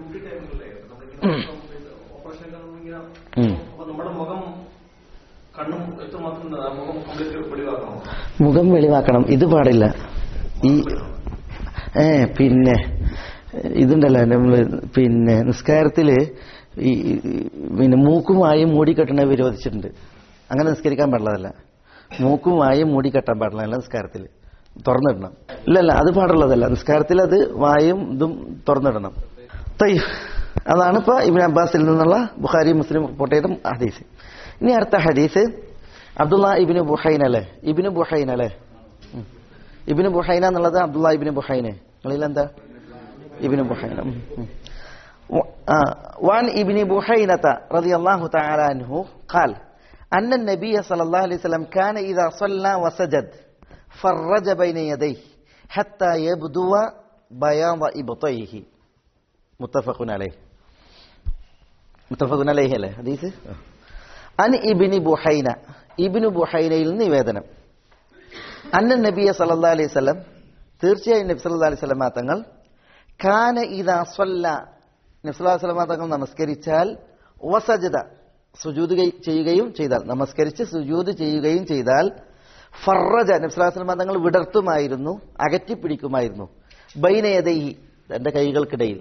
ഉം. നമ്മുടെ മുഖം കണ്ണും എത്രമാത്രം മുഖം കംപ്ലീറ്റ് വെളിവാക്കണം മുഖം വെളിവാക്കണം ഇത് പാടില്ല ഈ ഏ പിന്നെ ഇതുണ്ടല്ലോ നമ്മള് പിന്നെ നിസ്കാരത്തില് ഈ ഈ- പിന്നെ മൂക്കുമായും മൂടിക്കെട്ടണ വിരോധിച്ചിട്ടുണ്ട് അങ്ങനെ നിസ്കരിക്കാൻ പാടുള്ളതല്ല മൂക്കുമായും മൂടിക്കെട്ടാൻ പാടില്ല നിസ്കാരത്തിൽ തുറന്നിടണം ഇല്ലല്ല അത് പാടുള്ളതല്ല നിസ്കാരത്തിൽ അത് വായും ഇതും തുറന്നിടണം തയ്യ് അതാണ് ഇപ്പൊ ഇബിൻ അബ്ബാസിൽ നിന്നുള്ള ബുഖാരി മുസ്ലിം റിപ്പോർട്ട് ചെയ്ത ഹദീസ് ഇനി അടുത്ത ഹദീസ് അബ്ദുള്ള ഇബിന് ബുഹൈൻ അല്ലേ ഇബിന് ബുഹൈൻ അല്ലേ ഉം. ഇബിന് ബുഹൈന എന്നുള്ളത് അബ്ദുള്ള ഇബിന് ബുഹൈന് നിങ്ങളിൽ എന്താ ഇബിന് ബുഹൈന ഉം, ഉം. വ- ആ, وعن ابن بحينة رضي الله تعالى عنه قال أن النبي صلى الله عليه وسلم كان إذا صلى وسجد فرج بين يديه حتى يبدو بياض إبطيه متفق عليه متفق عليه അല്ലേ ഹദീസ് അൻ ഇബിനി ബുഹൈന ഇബിന് ബുഹൈനയിൽ നിന്ന് നിവേദനം അന്ന നബിയ സല്ലാ അലൈഹി സ്വലം തീർച്ചയായും നബി സല്ലാ അലൈഹി സ്വലമ തങ്ങൾ കാന ഇതാ സ്വല്ല നബി സല്ലാ സ്വലമ തങ്ങൾ നമസ്കരിച്ചാൽ വസജത സുജൂദ് കൈ- ചെയ്യുകയും ചെയ്താൽ നമസ്കരിച്ച് സുജൂദ് ചെയ്യുകയും ചെയ്താൽ ഫറജ നബി സല്ലാ സ്വലമ തങ്ങൾ വിടർത്തുമായിരുന്നു അകറ്റിപ്പിടിക്കുമായിരുന്നു ബൈനയതൈഹി തന്റെ കൈകൾക്കിടയിൽ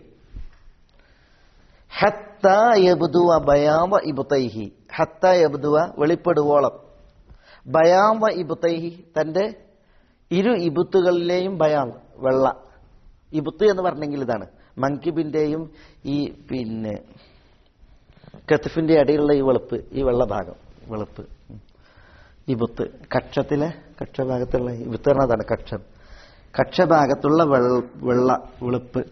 ഹത്ത യബ്ദുവ ബയാമ ഇബ്തൈഹി ഹത്ത യബ്ദുവ വെളിപ്പെടുവോളം ബയാമ ഇബ്തൈഹി തന്റെ ഇരു ഇബുത്തുകളിലെയും ബയാം വെള്ള ഇബുത്ത് എന്ന് പറഞ്ഞെങ്കിൽ ഇതാണ് മങ്കിബിന്റെയും ഈ പിന്നെ കത്തിഫിന്റെ ഇടയിലുള്ള ഈ വെളുപ്പ് ഈ വെള്ള ഭാഗം വെളുപ്പ് ഉം. ഇബുത്ത് കക്ഷത്തിലെ കക്ഷഭാഗത്തുള്ള ഇബുത്ത് പറഞ്ഞതാണ് കക്ഷം കക്ഷഭാഗത്തുള്ള വെള്ള വെള്ള വെളുപ്പ്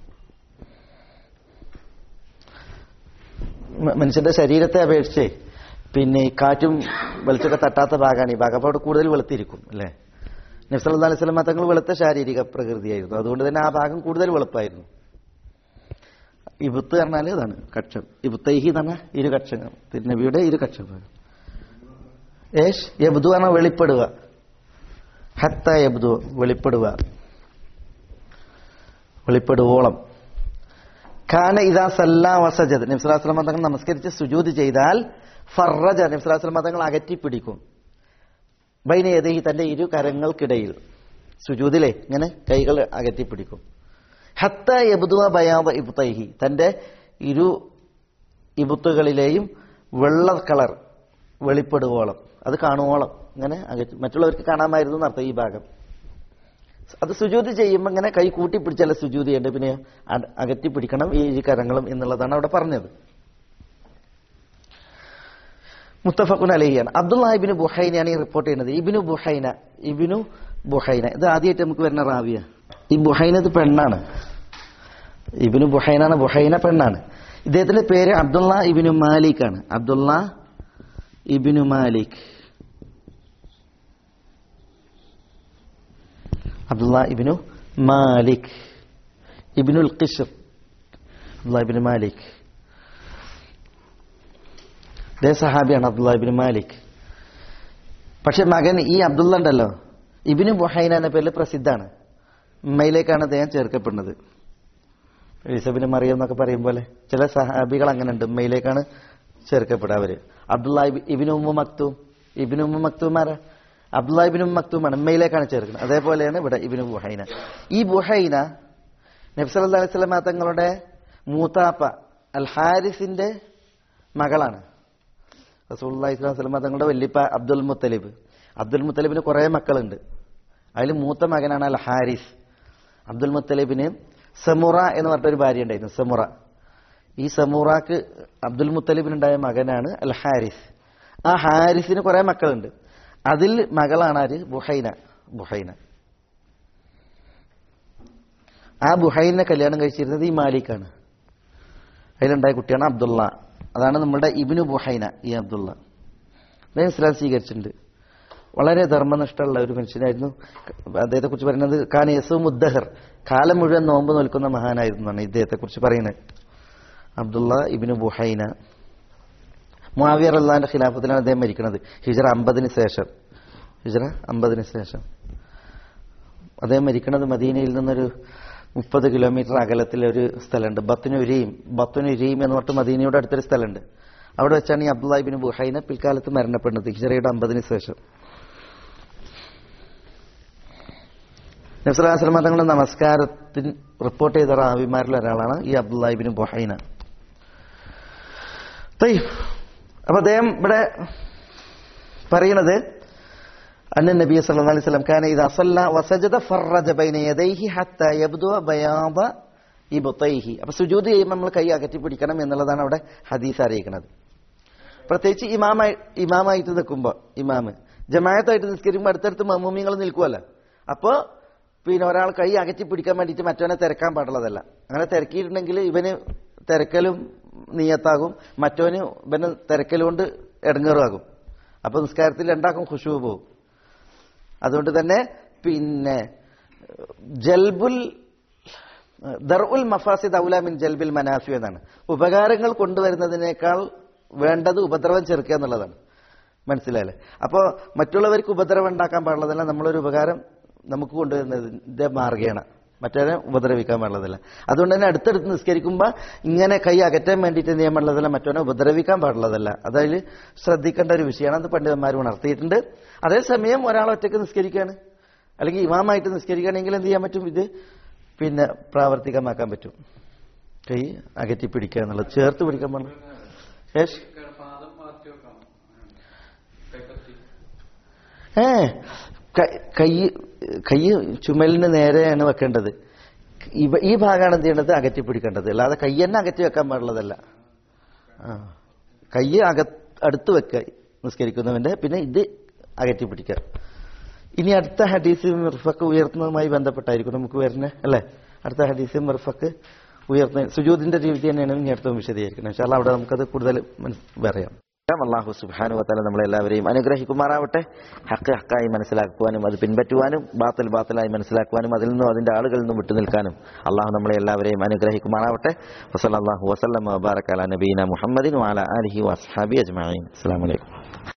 മ- മനുഷ്യന്റെ ശരീരത്തെ അപേക്ഷിച്ച് പിന്നെ ഈ കാറ്റും വെളിച്ചൊക്കെ തട്ടാത്ത ഭാഗമാണ് ഈ ഭാഗം അപ്പോൾ അവിടെ കൂടുതൽ വെളുത്തിരിക്കും അല്ലേ നബ്സല്ലാ അലൈഹി സ്വലം തങ്ങൾ വെളുത്ത ശാരീരിക പ്രകൃതിയായിരുന്നു അതുകൊണ്ട് തന്നെ ആ ഭാഗം കൂടുതൽ വെളുപ്പായിരുന്നു ഇബുത്ത് പറഞ്ഞാൽ ഇതാണ് കക്ഷം ഇബുത്തൈഹി എന്ന് പറഞ്ഞാൽ ഇരു കക്ഷങ്ങൾ തിരുനബിയുടെ ഇരു കക്ഷം ഏഷ് യബ്ദു പറഞ്ഞാൽ വെളിപ്പെടുക ഹത്ത യബ്ദു വെളിപ്പെടുക വെളിപ്പെടുവോളം ഖാന ഇതാ സല്ലാ വസജദ് നബ്സുലാസ്ലം തങ്ങൾ നമസ്കരിച്ച് സുജൂദ് ചെയ്താൽ ഫറജ നബ്സുലാസ്ലം തങ്ങൾ അകറ്റി പിടിക്കും ബൈനയതഹി തന്റെ ഇരു കരങ്ങൾക്കിടയിൽ സുജൂദിലെ ഇങ്ങനെ കൈകൾ അകറ്റി പിടിക്കും ഹത്ത യബുദുവ ബയാദ ഇബുത്തൈഹി തന്റെ ഇരു ഇബുത്തുകളിലെയും വെള്ള കളർ വെളിപ്പെടുവോളം അത് കാണുവോളം ഇങ്ങനെ അകറ്റി മറ്റുള്ളവർക്ക് കാണാമായിരുന്നു എന്നർത്ഥം ഈ ഭാഗം അത് സുജൂതി ചെയ്യുമ്പോൾ ഇങ്ങനെ കൈ കൂട്ടി പിടിച്ചല്ല സുജൂതി ചെയ്യേണ്ടത് പിന്നെ അ- അകറ്റി പിടിക്കണം ഈ ഇരു കരങ്ങളും എന്നുള്ളതാണ് അവിടെ പറഞ്ഞത് മുത്തഫഖുൻ അലഹിയാണ് അബ്ദുള്ള ഇബിന് ബുഹൈനയാണ് ഈ റിപ്പോർട്ട് ചെയ്യുന്നത് ഇബിനു ബുഹൈന ഇബിനു ബുഹൈന ഇത് ആദ്യമായിട്ട് നമുക്ക് വരുന്ന റാവിയ ഈ ബുഹൈന ഇത് പെണ്ണാണ് ഇബിനു ബുഹൈനാണ് ബുഹൈന പെണ്ണാണ് ഇദ്ദേഹത്തിന്റെ പേര് അബ്ദുള്ള ഇബിനു മാലിക് ആണ് അബ്ദുള്ള ഇബിനു മാലിക് അബ്ദുള്ള ഇബിനു മാലിക് ഇബിനുൽ ഖിഷർ അബ്ദുള്ള ഇബിനു മാലിക് ഇതേ സഹാബിയാണ് അബ്ദുള്ള ഇബിന് മാലിക് പക്ഷെ മകൻ ഈ അബ്ദുള്ള ഉണ്ടല്ലോ ഇബിനു ബുഹൈന എന്ന പേരിൽ പ്രസിദ്ധാണ് ഉമ്മയിലേക്കാണ് അദ്ദേഹം ചേർക്കപ്പെടുന്നത് ഈസബിന് മറിയം എന്നൊക്കെ പറയും പോലെ ചില സഹാബികൾ അങ്ങനെ ഉണ്ട് ഉമ്മയിലേക്കാണ് ചേർക്കപ്പെടുക അവര് അബ്ദുള്ള ഇബി- ഇബിനു ഉമ്മു മക്തൂം ഇബിനു ഉമ്മു മക്തൂം ആരാ അബ്ദുള്ള ഇബിനു ഉമ്മു മക്തൂമാണ് ഉമ്മയിലേക്കാണ് ചേർക്കുന്നത് അതേപോലെയാണ് ഇവിടെ ഇബിനു ബുഹൈന ഈ ബുഹൈന നബ്സല്ലാ അലൈഹി സ്വലമ തങ്ങളുടെ മൂത്താപ്പ അൽ ഹാരിസിന്റെ മകളാണ് റസൂള്ളി ഇസ്ലാം സ്വലമ തങ്ങളുടെ വല്യപ്പ അബ്ദുൽ മുത്തലിബ് അബ്ദുൽ മുത്തലിബിന് കുറെ മക്കളുണ്ട് അതിൽ മൂത്ത മകനാണ് അൽ ഹാരിസ് അബ്ദുൽ മുത്തലിബിന് സമുറ എന്ന് പറഞ്ഞൊരു ഭാര്യ ഉണ്ടായിരുന്നു സമുറ ഈ സമുറാക്ക് അബ്ദുൽ മുത്തലിബിനുണ്ടായ മകനാണ് അൽ ഹാരിസ് ആ ഹാരിസിന് കുറെ മക്കളുണ്ട് അതിൽ മകളാണ് ആര് ബുഹൈന ബുഹൈന ആ ബുഹൈനെ കല്യാണം കഴിച്ചിരുന്നത് ഈ മാലിക്കാണ് അതിലുണ്ടായ കുട്ടിയാണ് അബ്ദുള്ള അതാണ് നമ്മുടെ ഇബിനു ബുഹൈന ഈ അബ്ദുള്ള അദ്ദേഹം ഇസ്ലാം സ്വീകരിച്ചിട്ടുണ്ട് വളരെ ധർമ്മനിഷ്ഠമുള്ള ഒരു മനുഷ്യനായിരുന്നു അദ്ദേഹത്തെ കുറിച്ച് പറയുന്നത് ഖാൻ യസു മുദ്ദഹർ കാലം മുഴുവൻ നോമ്പ് നിൽക്കുന്ന മഹാനായിരുന്നു എന്നാണ് ഇദ്ദേഹത്തെ കുറിച്ച് പറയുന്നത് അബ്ദുള്ള ഇബിനു ബുഹൈന മുാവിയർ അള്ളാന്റെ ഖിലാഫത്തിലാണ് അദ്ദേഹം മരിക്കുന്നത് ഹിജറ അമ്പതിന് ശേഷം ഹിജറ അമ്പതിന് ശേഷം അദ്ദേഹം മരിക്കുന്നത് മദീനയിൽ നിന്നൊരു മുപ്പത് കിലോമീറ്റർ അകലത്തിലെ ഒരു സ്ഥലമുണ്ട് ബത്തുനുരീം ബത്തുനുരീം എന്ന് പറഞ്ഞിട്ട് മദീനയുടെ അടുത്തൊരു സ്ഥലമുണ്ട് അവിടെ വെച്ചാണ് ഈ അബ്ദുല്ലാഹിബിൻ ബുഹൈന പിൽക്കാലത്ത് മരണപ്പെടുന്നത് ഹിജറയുടെ അമ്പതിന് ശേഷം നബ്സലാസ്ലമ തങ്ങളുടെ നമസ്കാരത്തിന് റിപ്പോർട്ട് ചെയ്ത റാവിമാരിൽ ഒരാളാണ് ഈ അബ്ദുല്ലാഹിബിൻ ബുഹൈന തയ്യ്. അപ്പൊ അദ്ദേഹം ഇവിടെ പറയണത് أن النبي صلى الله عليه وسلم كان إذا صلى وسجد فرج بين يديه حتى يبدو بياض ഇബത്തൈഹി അപ്പൊ സുജൂത് ചെയ്യുമ്പോൾ നമ്മൾ കൈ അകറ്റി പിടിക്കണം എന്നുള്ളതാണ് അവിടെ ഹദീസ് അറിയിക്കുന്നത് പ്രത്യേകിച്ച് ഇമാമായി ഇമാമായിട്ട് നിൽക്കുമ്പോൾ ഇമാമ് ജമായത്തായിട്ട് നിസ്കരിക്കുമ്പോൾ അടുത്തടുത്ത് മമ്മൂമിങ്ങൾ നിൽക്കുമല്ലോ അപ്പോൾ പിന്നെ ഒരാൾ കൈ അകറ്റി പിടിക്കാൻ വേണ്ടിയിട്ട് മറ്റവനെ തിരക്കാൻ പാടുള്ളതല്ല അങ്ങനെ തിരക്കിയിട്ടുണ്ടെങ്കിൽ ഇവന് തിരക്കലും നീയത്താകും മറ്റവന് ഇവന് തിരക്കലുകൊണ്ട് ഇടങ്ങേറുമാകും അപ്പൊ നിസ്കാരത്തിൽ രണ്ടാക്കും ഖുശു പോകും അതുകൊണ്ട് തന്നെ പിന്നെ ജൽബുൽ ദർഉൽ മഫാസിദ് ഔല മിൻ ജൽബിൽ മനാഫി എന്നാണ് ഉപകാരങ്ങൾ കൊണ്ടുവരുന്നതിനേക്കാൾ വേണ്ടത് ഉപദ്രവം ചെറുക്കുക എന്നുള്ളതാണ് മനസ്സിലായല്ലേ അപ്പോൾ മറ്റുള്ളവർക്ക് ഉപദ്രവം ഉണ്ടാക്കാൻ പാടുള്ളതല്ല നമ്മളൊരു ഉപകാരം നമുക്ക് കൊണ്ടുവരുന്നതിന്റെ മാർഗേണ മറ്റവരെ ഉപദ്രവിക്കാൻ പാടുള്ളതല്ല അതുകൊണ്ട് തന്നെ അടുത്തടുത്ത് നിസ്കരിക്കുമ്പോൾ ഇങ്ങനെ കൈ അകറ്റാൻ വേണ്ടിയിട്ട് ചെയ്യാൻ പാടുള്ളതല്ല മറ്റവനെ ഉപദ്രവിക്കാൻ പാടുള്ളതല്ല അതായത് ശ്രദ്ധിക്കേണ്ട ഒരു വിഷയമാണ് അത് പണ്ഡിതന്മാർ ഉണർത്തിയിട്ടുണ്ട് അതേസമയം ഒരാൾ ഒറ്റയ്ക്ക് നിസ്കരിക്കുകയാണ് അല്ലെങ്കിൽ ഇമാമായിട്ട് നിസ്കരിക്കുകയാണെങ്കിൽ എന്ത് ചെയ്യാൻ പറ്റും ഇത് പിന്നെ പ്രാവർത്തികമാക്കാൻ പറ്റും കൈ അകറ്റി പിടിക്കുക എന്നുള്ളത് ചേർത്ത് പിടിക്കാൻ പാടില്ല യേശ് പാദം മാറ്റി വെക്കണം കൈപ്പത്തി ഏ ക- കൈ കൈ ചുമലിന് നേരെയാണ് വെക്കേണ്ടത് ഇവ- ഈ ഭാഗമാണ് എന്ത് ചെയ്യേണ്ടത് അകറ്റി പിടിക്കേണ്ടത് അല്ലാതെ കൈ തന്നെ അകറ്റി വെക്കാൻ പാടുള്ളതല്ല ആ കൈ അക അടുത്ത് വെക്കുക നിസ്കരിക്കുന്നവന്റെ പിന്നെ ഇത് അകറ്റി പിടിക്കുക ഇനി അടുത്ത ഹദീസ് മിർഫക്ക് ഉയർത്തുന്നതുമായി ബന്ധപ്പെട്ടായിരിക്കും നമുക്ക് വരുന്നത് അല്ലേ അടുത്ത ഹദീസ് മിർഫക്ക് ഉയർത്തുന്ന സുജൂദിന്റെ രീതി തന്നെയാണ് ഇനി അടുത്ത വിശദീകരിക്കുന്നത് പക്ഷേ അവിടെ നമുക്കത് കൂടുതൽ മനസ് പറയാം അള്ളാഹു സുബാനു വത്താല നമ്മളെല്ലാവരെയും അനുഗ്രഹിക്കുമാറാവട്ടെ ഹക്ക് ഹക്കായി മനസ്സിലാക്കുവാനും അത് പിൻപറ്റുവാനും ബാത്തൽ ബാത്തലായി മനസ്സിലാക്കുവാനും അതിൽ നിന്നും അതിന്റെ ആളുകളിൽ നിന്നും വിട്ടുനിൽക്കാനും അള്ളാഹു നമ്മളെ എല്ലാവരെയും അനുഗ്രഹിക്കുമാറാവട്ടെ വസല്ലാഹു വസ്ലം വബാറക്കാല നബീന മുഹമ്മദിൻ വാല അലഹി വസ്ഹാബി അജ്മാൻ അസ്സാം വലൈക്കും